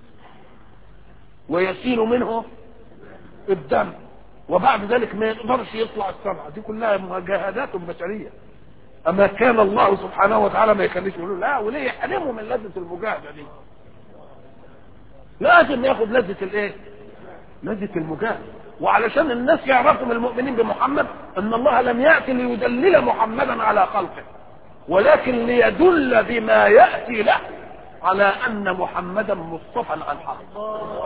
ويسيل منه الدم وبعد ذلك ما يقدرش يطلع السبعة دي كلها مجاهدات بشرية أما كان الله سبحانه وتعالى ما يخليش يقولوا لا وليه يحرموا من لذة المجاهدة دي لازم ياخد لذة الايه لذة المجاهدة وعلشان الناس يعرفوا من المؤمنين بمحمد ان الله لم يأتي ليدلل محمدا على خلقه ولكن ليدل بما يأتي له على ان محمدا مصطفى عن حق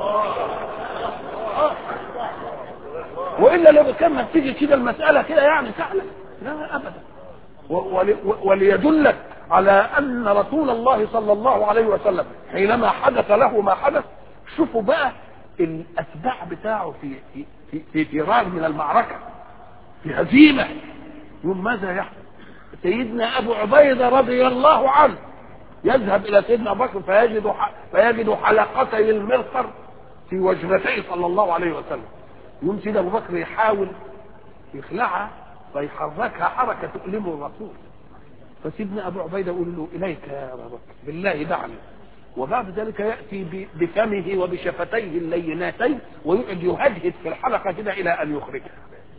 والا لو كان ما تيجي كده المساله كده يعني سهله لا ابدا ول- وليدلك على ان رسول الله صلى الله عليه وسلم حينما حدث له ما حدث شوفوا بقى الاتباع بتاعه في في في, في فرار من المعركه في هزيمه يوم ماذا يحدث سيدنا ابو عبيده رضي الله عنه يذهب الى سيدنا ابو بكر فيجد ح- فيجد حلقتي المغفر في وجنتيه صلى الله عليه وسلم يوم سيدنا ابو بكر يحاول يخلعها فيحركها حركه تؤلم الرسول فسيدنا ابو عبيده يقول له اليك يا ابا بكر بالله دعني وبعد ذلك ياتي ب- بفمه وبشفتيه اللينتين ويقعد يهدهد في الحلقه كده الى ان يخرجها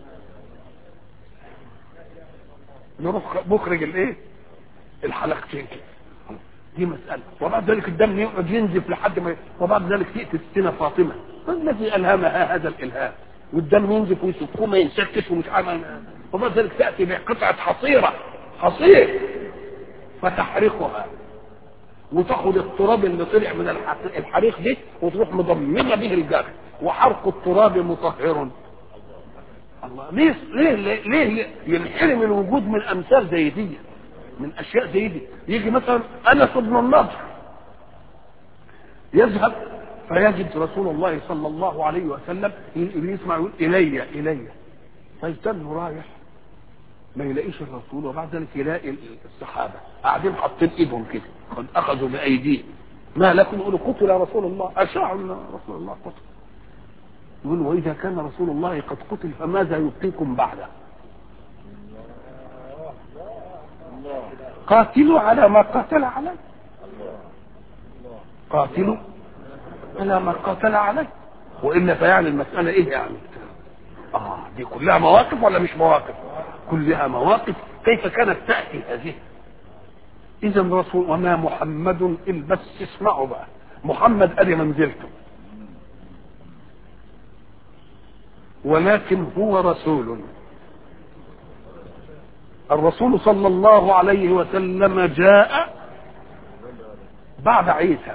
نروح مخرج الايه الحلقتين كده دي مسألة وبعد ذلك الدم يقعد ينزف لحد ما وبعد ذلك تأتي السنة فاطمة ما الذي ألهمها هذا الإلهام والدم ينزف ويسكوه ما ينسكش ومش عارف وبعد ذلك تأتي بقطعة حصيرة حصير فتحرقها وتاخد التراب اللي طلع من الح- الحريق دي وتروح مضمنه به الجرح وحرق التراب مطهر الله ليه ليه ليه, ليه ينحرم الوجود من امثال زي دي من اشياء زي دي يجي مثلا انس بن النضر يذهب فيجد رسول الله صلى الله عليه وسلم ي- يسمع يقول الي الي فيستنى رايح ما يلاقيش الرسول وبعد ذلك يلاقي الصحابه قاعدين حاطين ايدهم كده قد اخذوا بايديهم ما لكم يقولوا قتل رسول الله اشاعوا ان رسول الله قتل يقول واذا كان رسول الله قد قتل فماذا يبقيكم بعده قاتلوا على ما قاتل عليه قاتلوا على ما قاتل عليه والا فيعني المساله ايه يعني اه دي كلها مواقف ولا مش مواقف كلها مواقف كيف كانت تاتي هذه اذا رسول وما محمد الا بس اسمعوا بقى محمد ادي منزلته ولكن هو رسول الرسول صلى الله عليه وسلم جاء بعد عيسى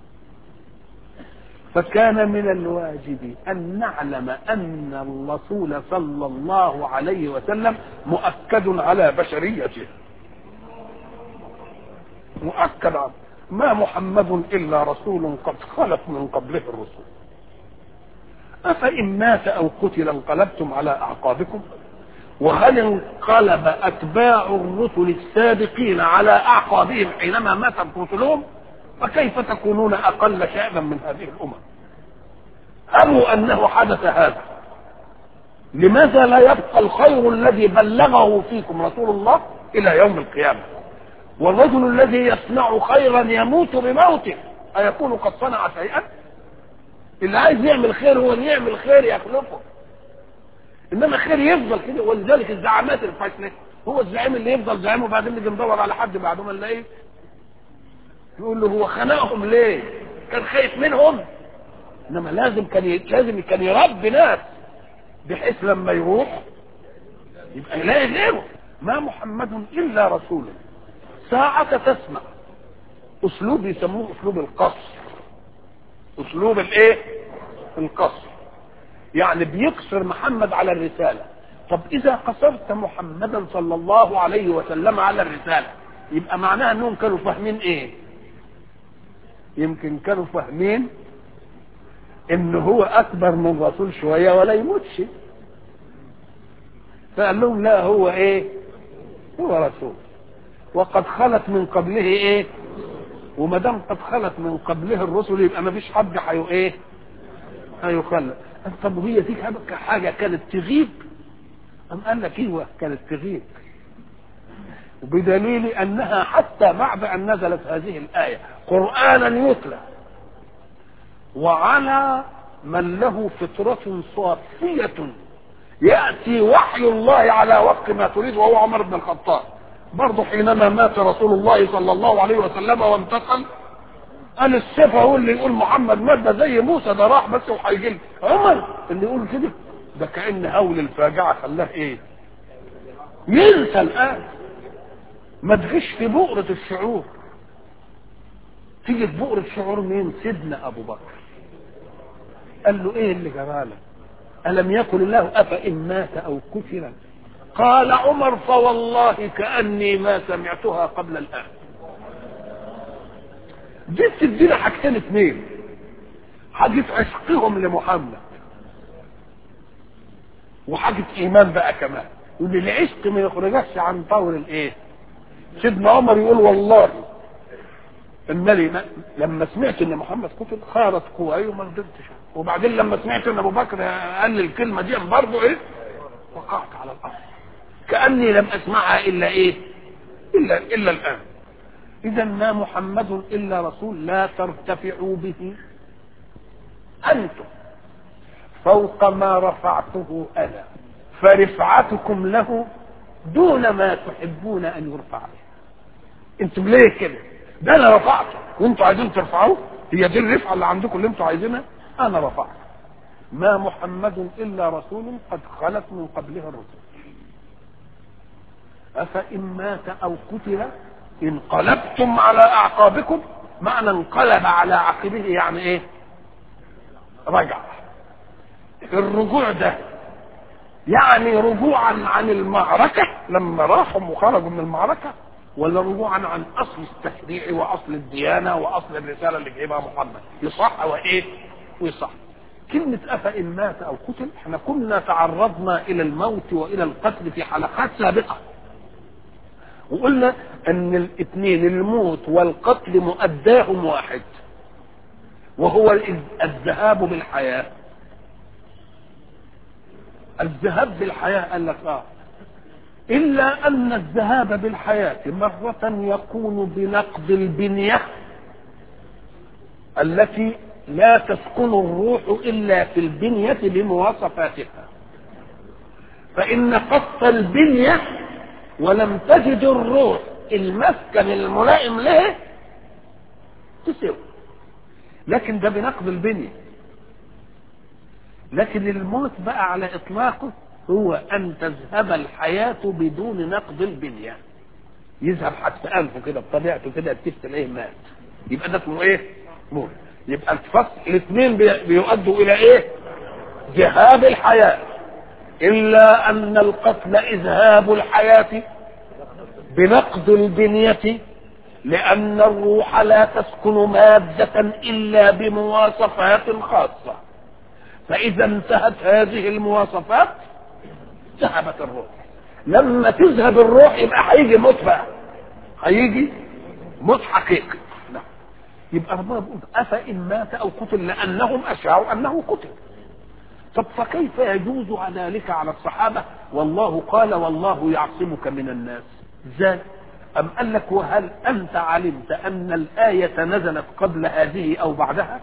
فكان من الواجب ان نعلم ان الرسول صلى الله عليه وسلم مؤكد على بشريته مؤكد على ما محمد الا رسول قد خلت من قبله الرسل افان مات او قتل انقلبتم على اعقابكم وهل انقلب اتباع الرسل السابقين على اعقابهم حينما ماتت رسلهم فكيف تكونون اقل شأنا من هذه الامم اروا انه حدث هذا لماذا لا يبقى الخير الذي بلغه فيكم رسول الله الى يوم القيامه والرجل الذي يصنع خيرا يموت بموته ايكون قد صنع شيئا اللي عايز يعمل خير هو اللي يعمل خير يخلفه انما خير يفضل كده ولذلك الزعامات الفاشله هو الزعيم اللي يفضل زعيم وبعدين نيجي ندور على حد بعده ما نلاقيه يقول له هو خنقهم ليه؟ كان خايف منهم انما لازم كان ي... لازم كان يربي ناس بحيث لما يروح يبقى يلاقي غيره ما محمد الا رسول ساعة تسمع اسلوب يسموه اسلوب القصر اسلوب الايه القصر يعني بيقصر محمد على الرسالة طب اذا قصرت محمدا صلى الله عليه وسلم على الرسالة يبقى معناها انهم كانوا فاهمين ايه يمكن كانوا فاهمين ان هو اكبر من رسول شوية ولا يموتش فقال لهم لا هو ايه هو رسول وقد خلت من قبله ايه وما دام قد خلت من قبله الرسل يبقى ما فيش حد حيو ايه هيخلى طب وهي دي حاجه كانت تغيب ام قال لك ايوه كانت تغيب بدليل انها حتى بعد ان نزلت هذه الايه قرانا يتلى وعلى من له فطرة صافية يأتي وحي الله على وفق ما تريد وهو عمر بن الخطاب برضه حينما مات رسول الله صلى الله عليه وسلم وانتقل قال السيف هو اللي يقول محمد مات ده زي موسى ده راح بس وهيجي لي. عمر اللي يقول كده ده كأن هول الفاجعة خلاه ايه ينسى الآن ما تجيش في بؤرة الشعور تيجي في بؤرة شعور مين سيدنا أبو بكر قال له ايه اللي جرالك ألم يكن الله أفإن مات أو كفر قال عمر فوالله كأني ما سمعتها قبل الآن دي بتدينا حاجتين اثنين حاجة عشقهم لمحمد وحاجة إيمان بقى كمان يقول لي العشق ما يخرجكش عن طور الإيه؟ سيدنا عمر يقول والله انني ما- لما سمعت ان محمد قتل خارت قواي وما قدرتش وبعدين لما سمعت ان ابو بكر قال لي الكلمه دي برضه ايه وقعت على الارض كاني لم اسمعها الا ايه الا الا الان اذا ما محمد الا رسول لا ترتفعوا به انتم فوق ما رفعته انا فرفعتكم له دون ما تحبون ان يرفع به انتم ليه كده ده انا رفعته وانتوا عايزين ترفعوه هي دي الرفعه اللي عندكم اللي انتوا عايزينها انا رفعته ما محمد الا رسول قد خلت من قبله الرسل افان مات او قتل انقلبتم على اعقابكم معنى انقلب على عقبه يعني ايه رجع الرجوع ده يعني رجوعا عن المعركة لما راحوا وخرجوا من المعركة ولا رجوعا عن أصل التشريع وأصل الديانة وأصل الرسالة اللي جايبها محمد يصح وإيه ويصح كلمة أفإن مات أو قتل احنا كنا تعرضنا إلى الموت وإلى القتل في حلقات سابقة وقلنا أن الاثنين الموت والقتل مؤداهم واحد وهو الذهاب بالحياه الذهاب بالحياة قال لك اه إلا أن الذهاب بالحياة مرة يكون بنقد البنية التي لا تسكن الروح إلا في البنية بمواصفاتها فإن قص البنية ولم تجد الروح المسكن الملائم له تسوي لكن ده بنقد البنيه لكن الموت بقى على اطلاقه هو ان تذهب الحياه بدون نقد البنيه يذهب حتى انفه كده بطبيعته كده تفتح ايه مات يبقى ده اسمه ايه موت يبقى الفصل الاثنين بي- بيؤدوا الى ايه ذهاب الحياه الا ان القتل اذهاب الحياه بنقد البنيه لان الروح لا تسكن ماده الا بمواصفات خاصه فإذا انتهت هذه المواصفات ذهبت الروح لما تذهب الروح يبقى هيجي موت بقى هيجي موت حقيقي لا. يبقى ربنا بيقول أفإن مات أو قتل لأنهم أشاعوا أنه قتل طب فكيف يجوز ذلك على الصحابة والله قال والله يعصمك من الناس ازاي أم قال لك وهل أنت علمت أن الآية نزلت قبل هذه أو بعدها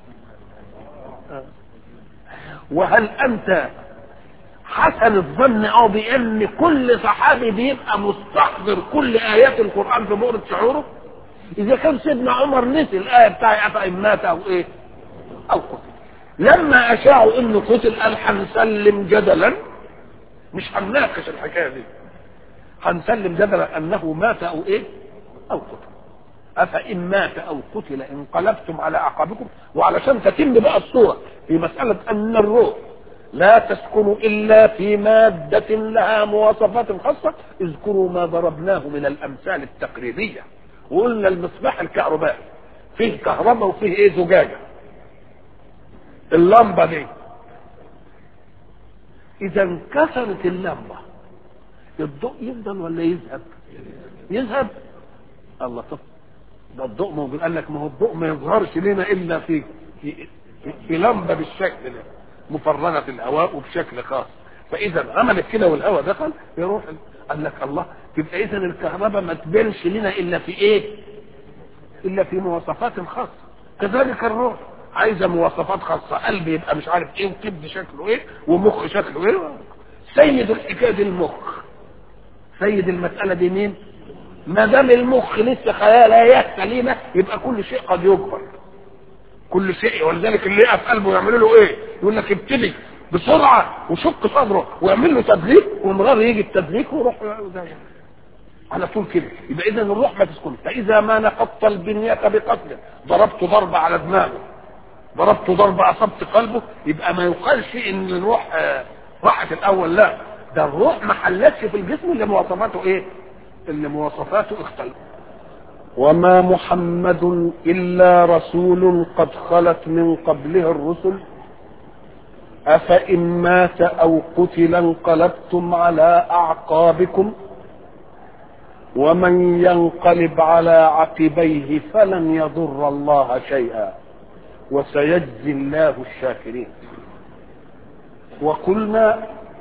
وهل انت حسن الظن او بان كل صحابي بيبقى مستحضر كل ايات القران في بؤره شعوره اذا كان سيدنا عمر نسي الايه بتاعي افان مات او ايه او قتل لما اشاعوا انه قتل قال هنسلم جدلا مش هنناقش الحكايه دي هنسلم جدلا انه مات او ايه او قتل أفإن مات أو قتل انقلبتم على أعقابكم وعلشان تتم بقى الصورة في مسألة أن الروح لا تسكن إلا في مادة لها مواصفات خاصة اذكروا ما ضربناه من الأمثال التقريبية وقلنا المصباح الكهربائي فيه كهرباء وفيه ايه زجاجة اللمبة دي إذا انكسرت اللمبة الضوء يفضل ولا يذهب؟ يذهب الله طب ده الضوء موجود قال لك ما هو الضوء ما يظهرش لنا الا في في, في, في لمبه بالشكل ده مفرغه الهواء وبشكل خاص فاذا عملت كده والهواء دخل يروح قال لك الله تبقى اذا الكهرباء ما تبانش لنا الا في ايه؟ الا في مواصفات خاصه كذلك الروح عايزه مواصفات خاصه قلب يبقى مش عارف ايه وكبد شكله ايه ومخ شكله ايه سيد الحكايه دي المخ سيد المساله دي مين؟ ما دام المخ لسه خيالات سليمه يبقى كل شيء قد يكبر كل شيء ولذلك اللي يقف قلبه يعملوا له ايه؟ يقول لك ابتدي بسرعه وشق صدره ويعمل له تدريك ومرار يجي التدريك ويروح على طول كده يبقى اذا الروح ما تسكن فاذا ما نقضت البنيه بقتل ضربت ضربه على دماغه ضربت ضربه اصبت قلبه يبقى ما يقالش ان الروح آه، راحت الاول لا ده الروح ما حلتش في الجسم اللي مواصفاته ايه؟ اللي مواصفاته اختلفت وما محمد الا رسول قد خلت من قبله الرسل افان مات او قتل انقلبتم على اعقابكم ومن ينقلب على عقبيه فلن يضر الله شيئا وسيجزي الله الشاكرين وقلنا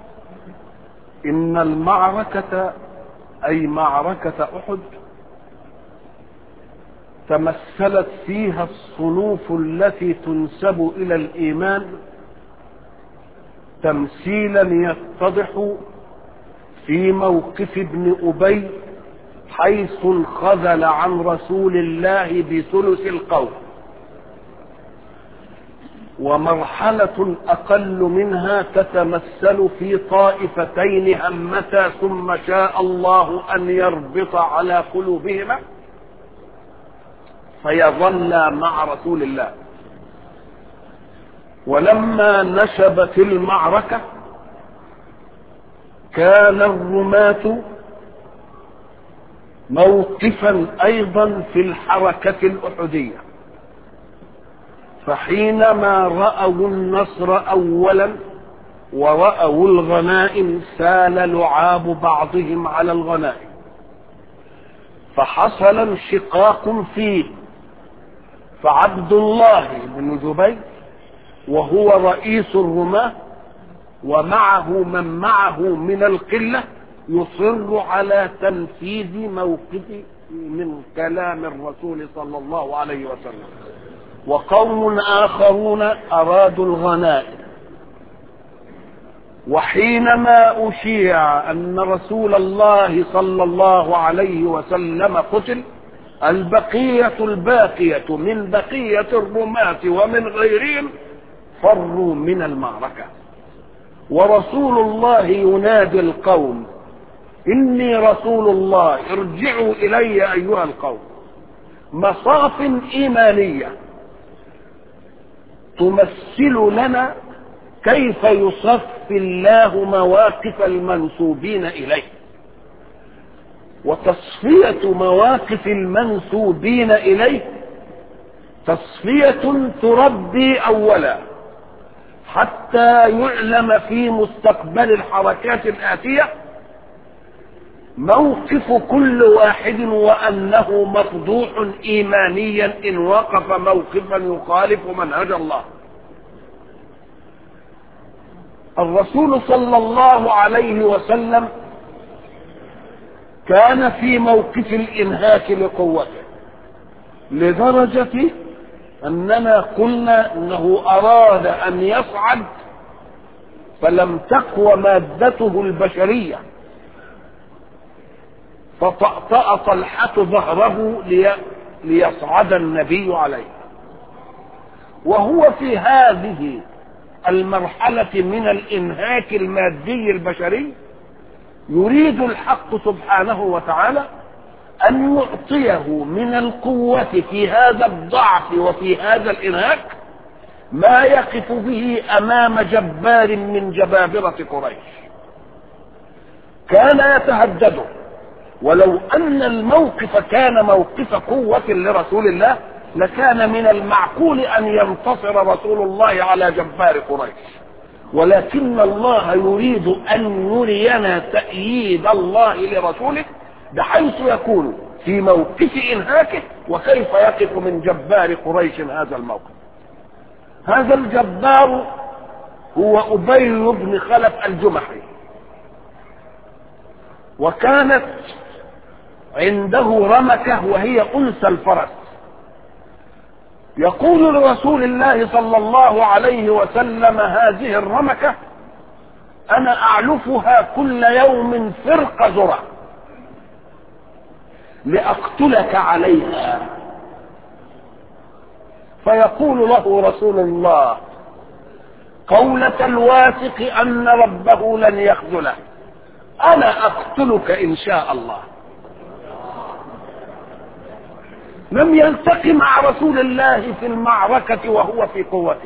ان المعركه اي معركه احد تمثلت فيها الصنوف التي تنسب الى الايمان تمثيلا يتضح في موقف ابن ابي حيث انخذل عن رسول الله بثلث القوم ومرحلة أقل منها تتمثل في طائفتين همتا ثم شاء الله أن يربط على قلوبهما فيظلا مع رسول الله ولما نشبت المعركة كان الرماة موقفا أيضا في الحركة الأحدية فحينما رأوا النصر أولا ورأوا الغنائم سال لعاب بعضهم على الغنائم فحصل انشقاق فيه فعبد الله بن جبير وهو رئيس الرماة ومعه من معه من القلة يصر على تنفيذ موقف من كلام الرسول صلى الله عليه وسلم وقوم آخرون أرادوا الغنائم وحينما أشيع أن رسول الله صلى الله عليه وسلم قتل البقية الباقية من بقية الرماة ومن غيرهم فروا من المعركة ورسول الله ينادي القوم إني رسول الله ارجعوا إلي أيها القوم مصاف إيمانية تمثل لنا كيف يصفي الله مواقف المنسوبين إليه وتصفية مواقف المنسوبين إليه تصفية تربي أولا حتى يعلم في مستقبل الحركات الآتية موقف كل واحد وأنه مفضوح إيمانيا إن وقف موقفا يخالف منهج الله الرسول صلى الله عليه وسلم كان في موقف الإنهاك لقوته لدرجة أننا قلنا أنه أراد أن يصعد فلم تقوى مادته البشرية فطأطأ طلحة ظهره لي... ليصعد النبي عليه وهو في هذه المرحلة من الإنهاك المادي البشري يريد الحق سبحانه وتعالى أن يعطيه من القوة في هذا الضعف وفي هذا الإنهاك ما يقف به أمام جبار من جبابرة قريش كان يتهدده ولو أن الموقف كان موقف قوة لرسول الله لكان من المعقول أن ينتصر رسول الله على جبار قريش ولكن الله يريد أن يرينا تأييد الله لرسوله بحيث يكون في موقف إنهاكه وكيف يقف من جبار قريش هذا الموقف هذا الجبار هو أبي بن خلف الجمحي وكانت عنده رمكة وهي أنثى الفرس يقول لرسول الله صلى الله عليه وسلم هذه الرمكة أنا أعلفها كل يوم فرق ذرة لأقتلك عليها فيقول له رسول الله قولة الواثق أن ربه لن يخذله أنا أقتلك إن شاء الله لم يلتق مع رسول الله في المعركة وهو في قوته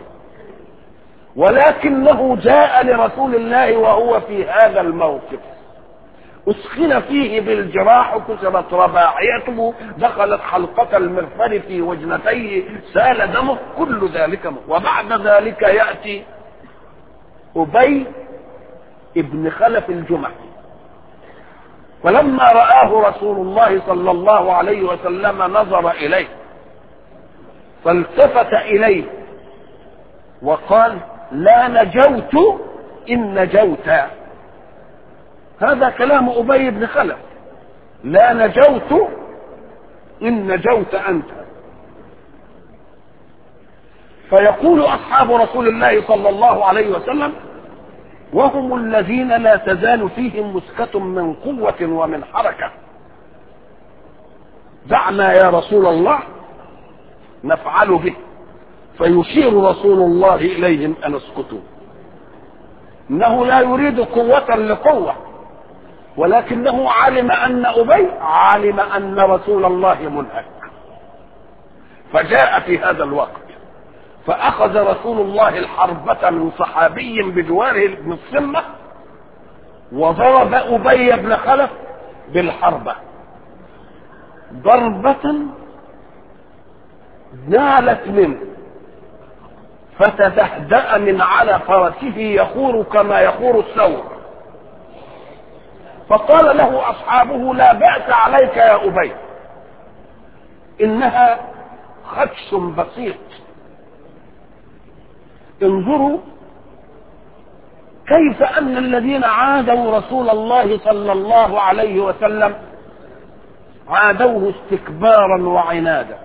ولكنه جاء لرسول الله وهو في هذا الموقف أسخن فيه بالجراح كسرت رباعيته دخلت حلقة المغفر في وجنتيه سال دمه كل ذلك مه. وبعد ذلك يأتي أبي ابن خلف الجمح فلما رآه رسول الله صلى الله عليه وسلم نظر إليه فالتفت إليه وقال لا نجوت إن نجوت هذا كلام أبي بن خلف لا نجوت إن نجوت أنت فيقول أصحاب رسول الله صلى الله عليه وسلم وهم الذين لا تزال فيهم مسكة من قوة ومن حركة دعنا يا رسول الله نفعل به فيشير رسول الله إليهم أن اسكتوا إنه لا يريد قوة لقوة ولكنه علم أن أبي علم أن رسول الله منهك فجاء في هذا الوقت فأخذ رسول الله الحربة من صحابي بجواره بن السمة وضرب أبي بن خلف بالحربة ضربة نالت منه فتدهدأ من على فرسه يخور كما يخور الثور فقال له أصحابه لا بأس عليك يا أبي إنها خدش بسيط انظروا كيف ان الذين عادوا رسول الله صلى الله عليه وسلم عادوه استكبارا وعنادا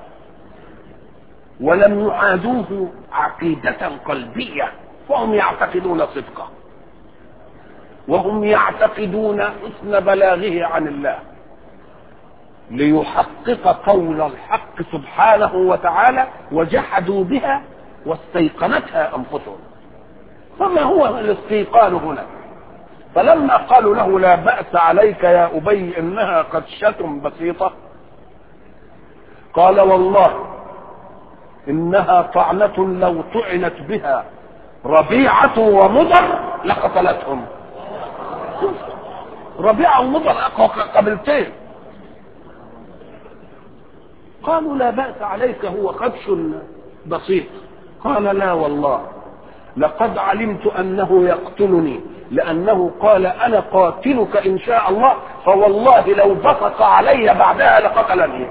ولم يعادوه عقيدة قلبية فهم يعتقدون صدقه وهم يعتقدون حسن بلاغه عن الله ليحقق قول الحق سبحانه وتعالى وجحدوا بها واستيقنتها انفسهم فما هو الاستيقان هنا فلما قالوا له لا بأس عليك يا أبي إنها قدشة بسيطة قال والله إنها طعنة لو طعنت بها ربيعة ومضر لقتلتهم ربيعة ومضر قبلتين قالوا لا بأس عليك هو قدش بسيط قال لا والله لقد علمت انه يقتلني لانه قال انا قاتلك ان شاء الله فوالله لو بصق علي بعدها لقتلني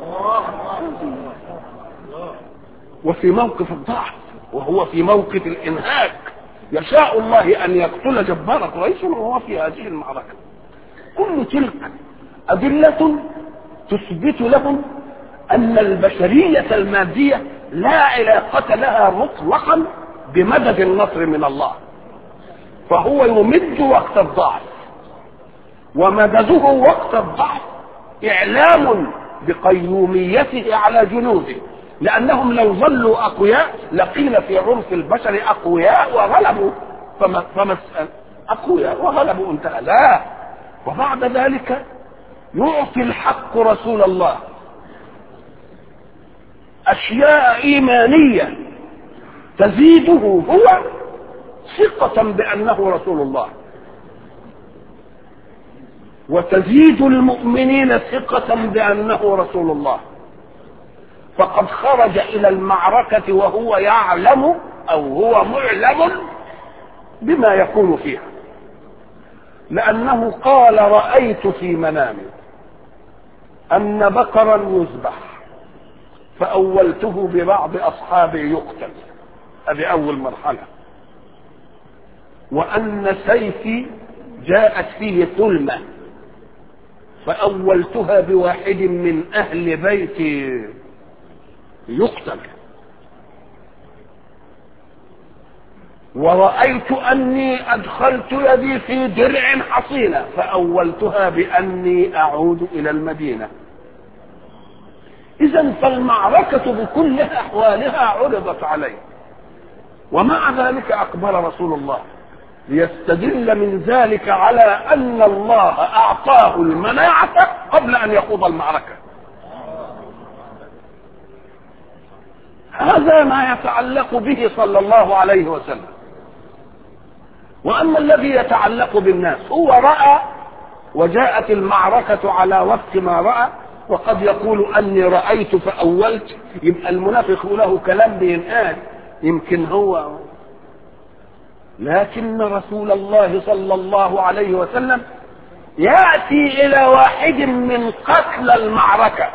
وفي موقف الضعف وهو في موقف الانهاك يشاء الله ان يقتل جبار قريش وهو في هذه المعركه كل تلك ادله تثبت لهم ان البشريه الماديه لا علاقة لها مطلقا بمدد النصر من الله فهو يمد وقت الضعف ومدده وقت الضعف إعلام بقيوميته على جنوده لأنهم لو ظلوا أقوياء لقيل في عرف البشر أقوياء وغلبوا فما فما أقوياء وغلبوا انتهى لا وبعد ذلك يعطي الحق رسول الله أشياء إيمانية تزيده هو ثقة بأنه رسول الله وتزيد المؤمنين ثقة بأنه رسول الله فقد خرج إلى المعركة وهو يعلم أو هو معلم بما يكون فيها لأنه قال رأيت في منامي أن بقرا يذبح فأولته ببعض أصحابي يقتل هذه أول مرحلة وأن سيفي جاءت فيه ثلمة فأولتها بواحد من أهل بيتي يقتل ورأيت أني أدخلت يدي في درع حصينة فأولتها بأني أعود إلى المدينة إذا فالمعركة بكل أحوالها عرضت عليه ومع ذلك أقبل رسول الله ليستدل من ذلك على أن الله أعطاه المناعة قبل أن يخوض المعركة هذا ما يتعلق به صلى الله عليه وسلم وأما الذي يتعلق بالناس هو رأى وجاءت المعركة على وفق ما رأى وقد يقول أني رأيت فأولت يبقى المنافق له كلام بينقال يمكن هو لكن رسول الله صلى الله عليه وسلم يأتي إلى واحد من قتل المعركة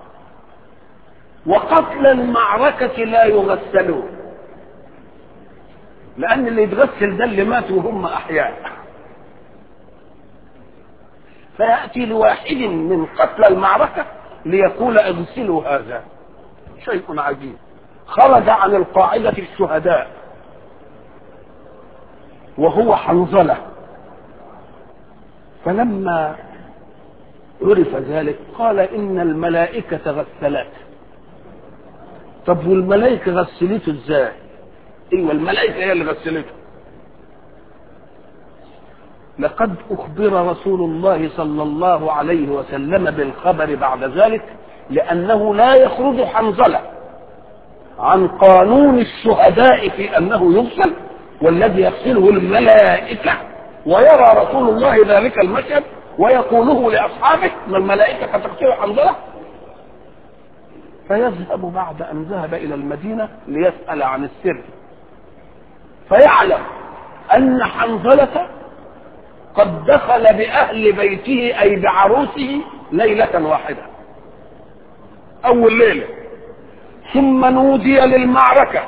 وقتل المعركة لا يغسلون لأن اللي يتغسل ده اللي ماتوا وهم أحياء فيأتي لواحد من قتل المعركة ليقول اغسلوا هذا شيء عجيب خرج عن القاعدة الشهداء وهو حنظلة فلما عرف ذلك قال إن الملائكة غسلت طب والملائكة غسلته ازاي؟ ايوه الملائكة هي اللي غسلته لقد أخبر رسول الله صلى الله عليه وسلم بالخبر بعد ذلك لأنه لا يخرج حنظلة عن قانون الشهداء في أنه يغسل والذي يغسله الملائكة ويرى رسول الله ذلك المشهد ويقوله لأصحابه من الملائكة تغسل حنظلة فيذهب بعد أن ذهب إلى المدينة ليسأل عن السر فيعلم أن حنظلة قد دخل بأهل بيته أي بعروسه ليلة واحدة أول ليلة ثم نودي للمعركة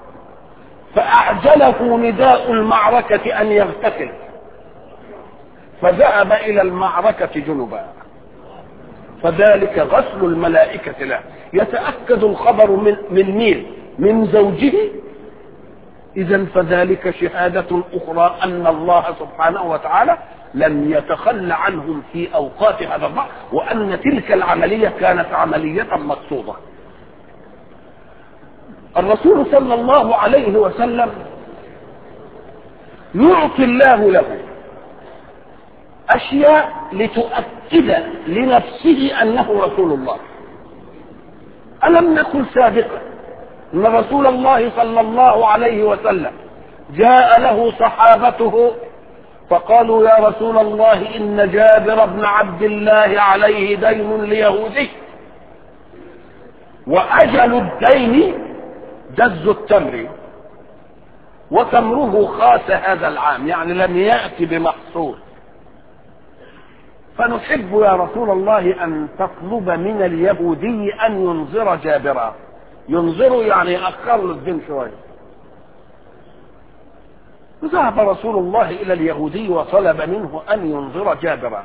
فأعجله نداء المعركة أن يغتسل فذهب إلى المعركة جنبا فذلك غسل الملائكة له يتأكد الخبر من من مين؟ من زوجه إذا فذلك شهادة أخرى أن الله سبحانه وتعالى لم يتخلى عنهم في أوقات هذا الضعف وأن تلك العملية كانت عملية مقصودة الرسول صلى الله عليه وسلم يعطي الله له أشياء لتؤكد لنفسه أنه رسول الله ألم نقل سابقا ان رسول الله صلى الله عليه وسلم جاء له صحابته فقالوا يا رسول الله ان جابر بن عبد الله عليه دين ليهودي واجل الدين جز التمر وتمره خاس هذا العام يعني لم يأتي بمحصول فنحب يا رسول الله أن تطلب من اليهودي أن ينظر جابرا ينظره يعني يأخر له الدين شوية ذهب رسول الله إلى اليهودي وطلب منه أن ينظر جابرا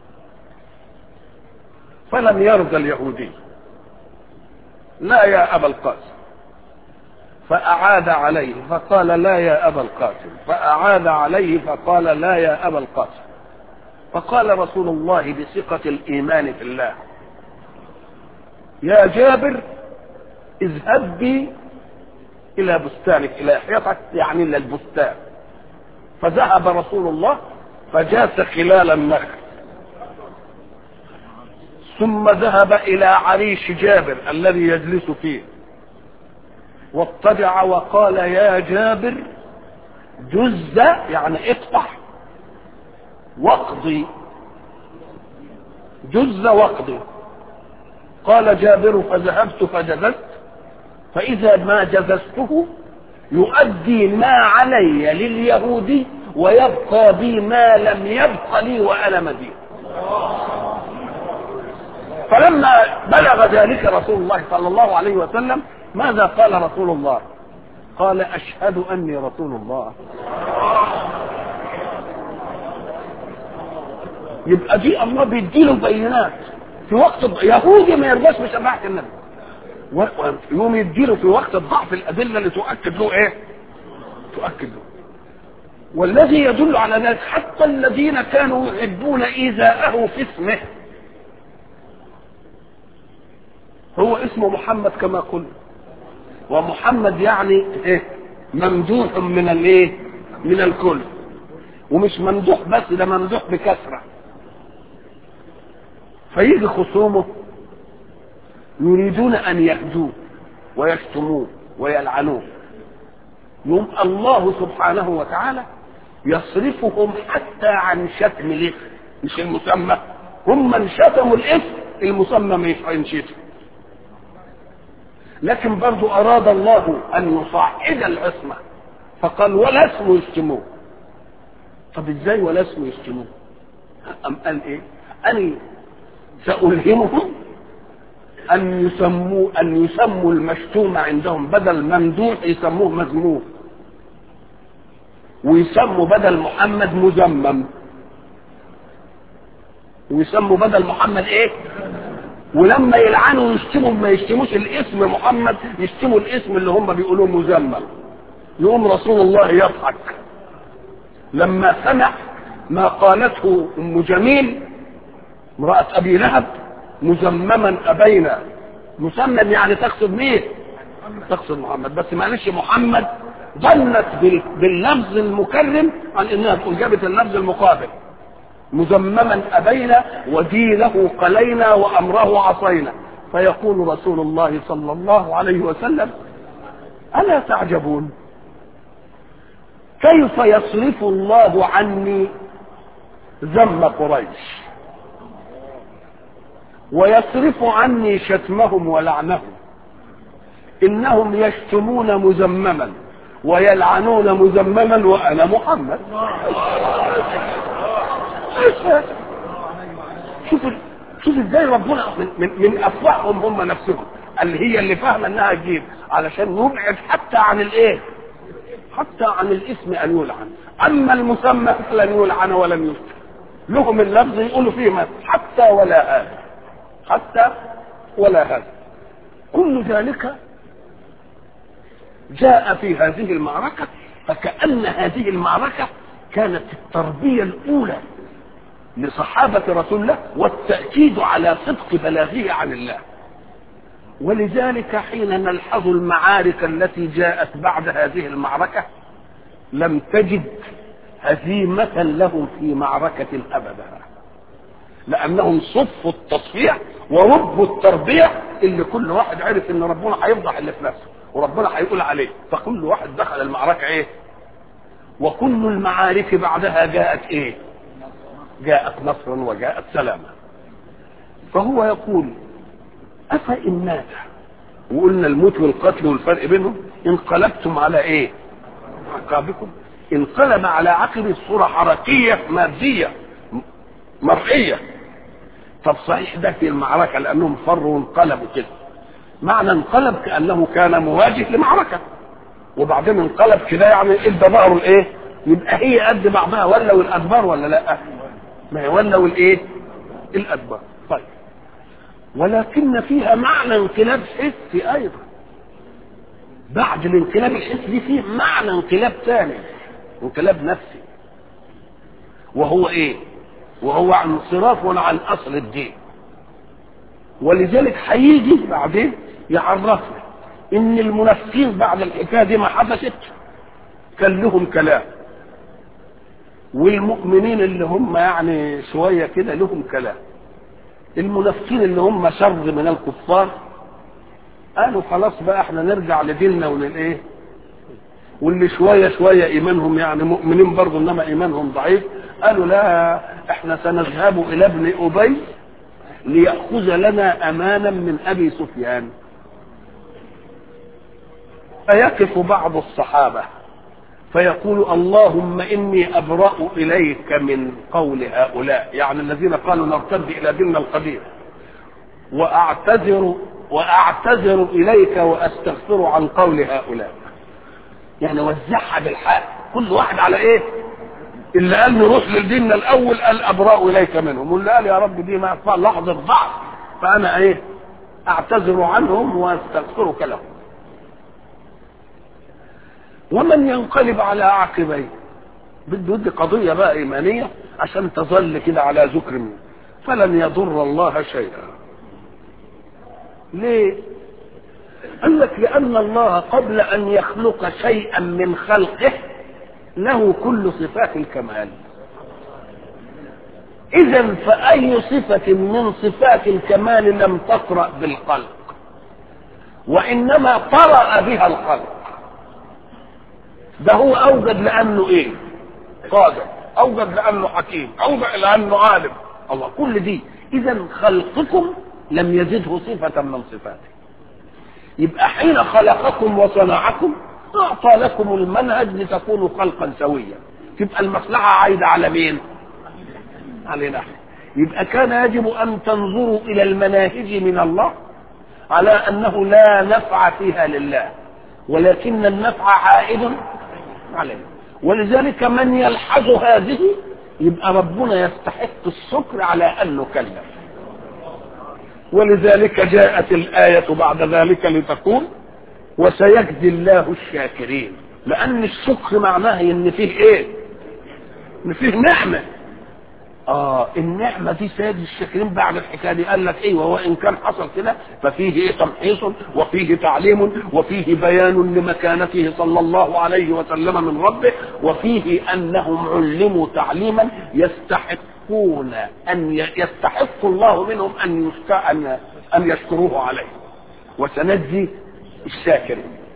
فلم يرضى اليهودي لا يا أبا القاسم فأعاد عليه فقال لا يا أبا القاسم فأعاد عليه فقال لا يا أبا القاسم فقال رسول الله بثقة الإيمان في الله يا جابر اذهب بي إلى بستانك إلى حيطك يعني إلى البستان فذهب رسول الله فجاس خلال النخل ثم ذهب إلى عريش جابر الذي يجلس فيه واضطجع وقال يا جابر جز يعني اقطع واقضي جز واقضي قال جابر فذهبت فجززت فإذا ما جززته يؤدي ما علي لليهودي ويبقى بي ما لم يبق لي وأنا مدين فلما بلغ ذلك رسول الله صلى الله عليه وسلم ماذا قال رسول الله قال أشهد أني رسول الله يبقى دي الله بيديله بينات في وقت الض- يهودي ما يرضاش بشفاعة النبي و- و- يقوم يديله في وقت الضعف الأدلة اللي تؤكد له إيه؟ تؤكد له والذي يدل على ذلك حتى الذين كانوا يحبون إيذاءه في اسمه هو اسمه محمد كما قلنا ومحمد يعني ايه ممدوح من الايه من الكل ومش ممدوح بس ده ممدوح بكثره فيجي خصومه يريدون ان يهدوه ويشتموه ويلعنوه يوم الله سبحانه وتعالى يصرفهم حتى عن شتم الاسم مش المسمى هم من شتموا الاسم المسمى مش هينشتم لكن برضو أراد الله أن يصعد العصمة فقال ولا اسم يشتموه طب ازاي ولا اسم يشتموه أم قال إيه أني سألهمهم أن يسموا أن يسموا المشتوم عندهم بدل ممدوح يسموه مذموم ويسموا بدل محمد مذمم ويسموا بدل محمد ايه ولما يلعنوا يشتموا ما يشتموش الاسم محمد يشتموا الاسم اللي هم بيقولوه مذمم يقوم رسول الله يضحك لما سمع ما قالته ام جميل امرأة ابي لهب مذمما ابينا مسمم يعني تقصد مين تقصد محمد بس معلش محمد ظنت باللفظ المكرم عن انها تقول جابت اللفظ المقابل مذمما ابينا ودينه قلينا وامره عصينا فيقول رسول الله صلى الله عليه وسلم الا تعجبون كيف يصرف الله عني ذم قريش ويصرف عني شتمهم ولعنهم انهم يشتمون مذمما ويلعنون مذمما وانا محمد شوف شوف ازاي ربنا من, من, من افواههم هم نفسهم اللي هي اللي فاهمه انها تجيب علشان يبعد حتى عن الايه حتى عن الاسم ان يلعن اما المسمى فلن يلعن ولن يشتم لهم اللفظ يقولوا فيه ما حتى ولا هذا حتى ولا هذا كل ذلك جاء في هذه المعركة فكأن هذه المعركة كانت التربية الأولى لصحابة رسول الله والتأكيد على صدق بلاغه عن الله ولذلك حين نلحظ المعارك التي جاءت بعد هذه المعركة لم تجد هزيمة لهم في معركة أبدا لأنهم صفوا التصفية وربوا التربية اللي كل واحد عرف إن ربنا هيفضح اللي في نفسه وربنا هيقول عليه فكل واحد دخل المعركة إيه وكل المعارك بعدها جاءت إيه جاءت نصرا وجاءت سلاما فهو يقول أفإن مات وقلنا الموت والقتل والفرق بينهم انقلبتم على ايه عقابكم انقلب على عقب الصورة حركية مادية مرئية طب صحيح ده في المعركة لأنهم فروا وانقلبوا كده معنى انقلب كأنه كان مواجه لمعركة وبعدين انقلب كده يعني ادى ظهره الايه يبقى هي قد بعضها ولوا الادبار ولا لا ما هي ولوا الايه الادبار طيب ولكن فيها معنى انقلاب حسي ايضا بعد الانقلاب الحسي فيه معنى انقلاب ثاني انقلاب نفسي وهو ايه وهو انصراف عن اصل الدين ولذلك هيجي بعدين يعرفنا ان المنافقين بعد الحكايه دي ما حدثت كان لهم كلام والمؤمنين اللي هم يعني شويه كده لهم كلام المنافقين اللي هم شر من الكفار قالوا خلاص بقى احنا نرجع لديننا وللايه واللي شويه شويه ايمانهم يعني مؤمنين برضه انما ايمانهم ضعيف قالوا لا احنا سنذهب الى ابن ابي ليأخذ لنا أمانا من أبي سفيان فيقف بعض الصحابة فيقول اللهم إني أبرأ إليك من قول هؤلاء يعني الذين قالوا نرتد إلى ديننا القديم وأعتذر وأعتذر إليك وأستغفر عن قول هؤلاء يعني وزعها بالحق كل واحد على إيه اللي قال نروح لديننا الاول قال ابراء اليك منهم واللي قال يا رب دي ما لحظه ضعف فانا ايه اعتذر عنهم واستغفرك لهم ومن ينقلب على عقبيه بده يدي قضيه بقى ايمانيه عشان تظل كده على ذكر منه فلن يضر الله شيئا ليه قال لك لان الله قبل ان يخلق شيئا من خلقه له كل صفات الكمال اذا فاي صفه من صفات الكمال لم تطرا بالخلق وانما طرا بها الخلق ده هو اوجد لانه ايه قادر اوجد لانه حكيم اوجد لانه عالم الله كل دي اذا خلقكم لم يزده صفه من صفاته يبقى حين خلقكم وصنعكم اعطى لكم المنهج لتكونوا خلقا سويا تبقى المصلحه عايده على مين علينا احنا يبقى كان يجب ان تنظروا الى المناهج من الله على انه لا نفع فيها لله ولكن النفع عائد عليه ولذلك من يلحظ هذه يبقى ربنا يستحق الشكر على انه كلف ولذلك جاءت الآية بعد ذلك لتقول وسيجزي الله الشاكرين لأن الشكر معناه إن فيه إيه؟ إن فيه نعمة اه النعمه دي سيد الشاكرين بعد الحكايه دي قال لك ايوه وان كان حصل كده ففيه ايه تمحيص وفيه تعليم وفيه بيان لمكانته صلى الله عليه وسلم من ربه وفيه انهم علموا تعليما يستحقون ان ي- يستحق الله منهم ان يست... ان ان يشكروه عليه وسنجزي الشاكرين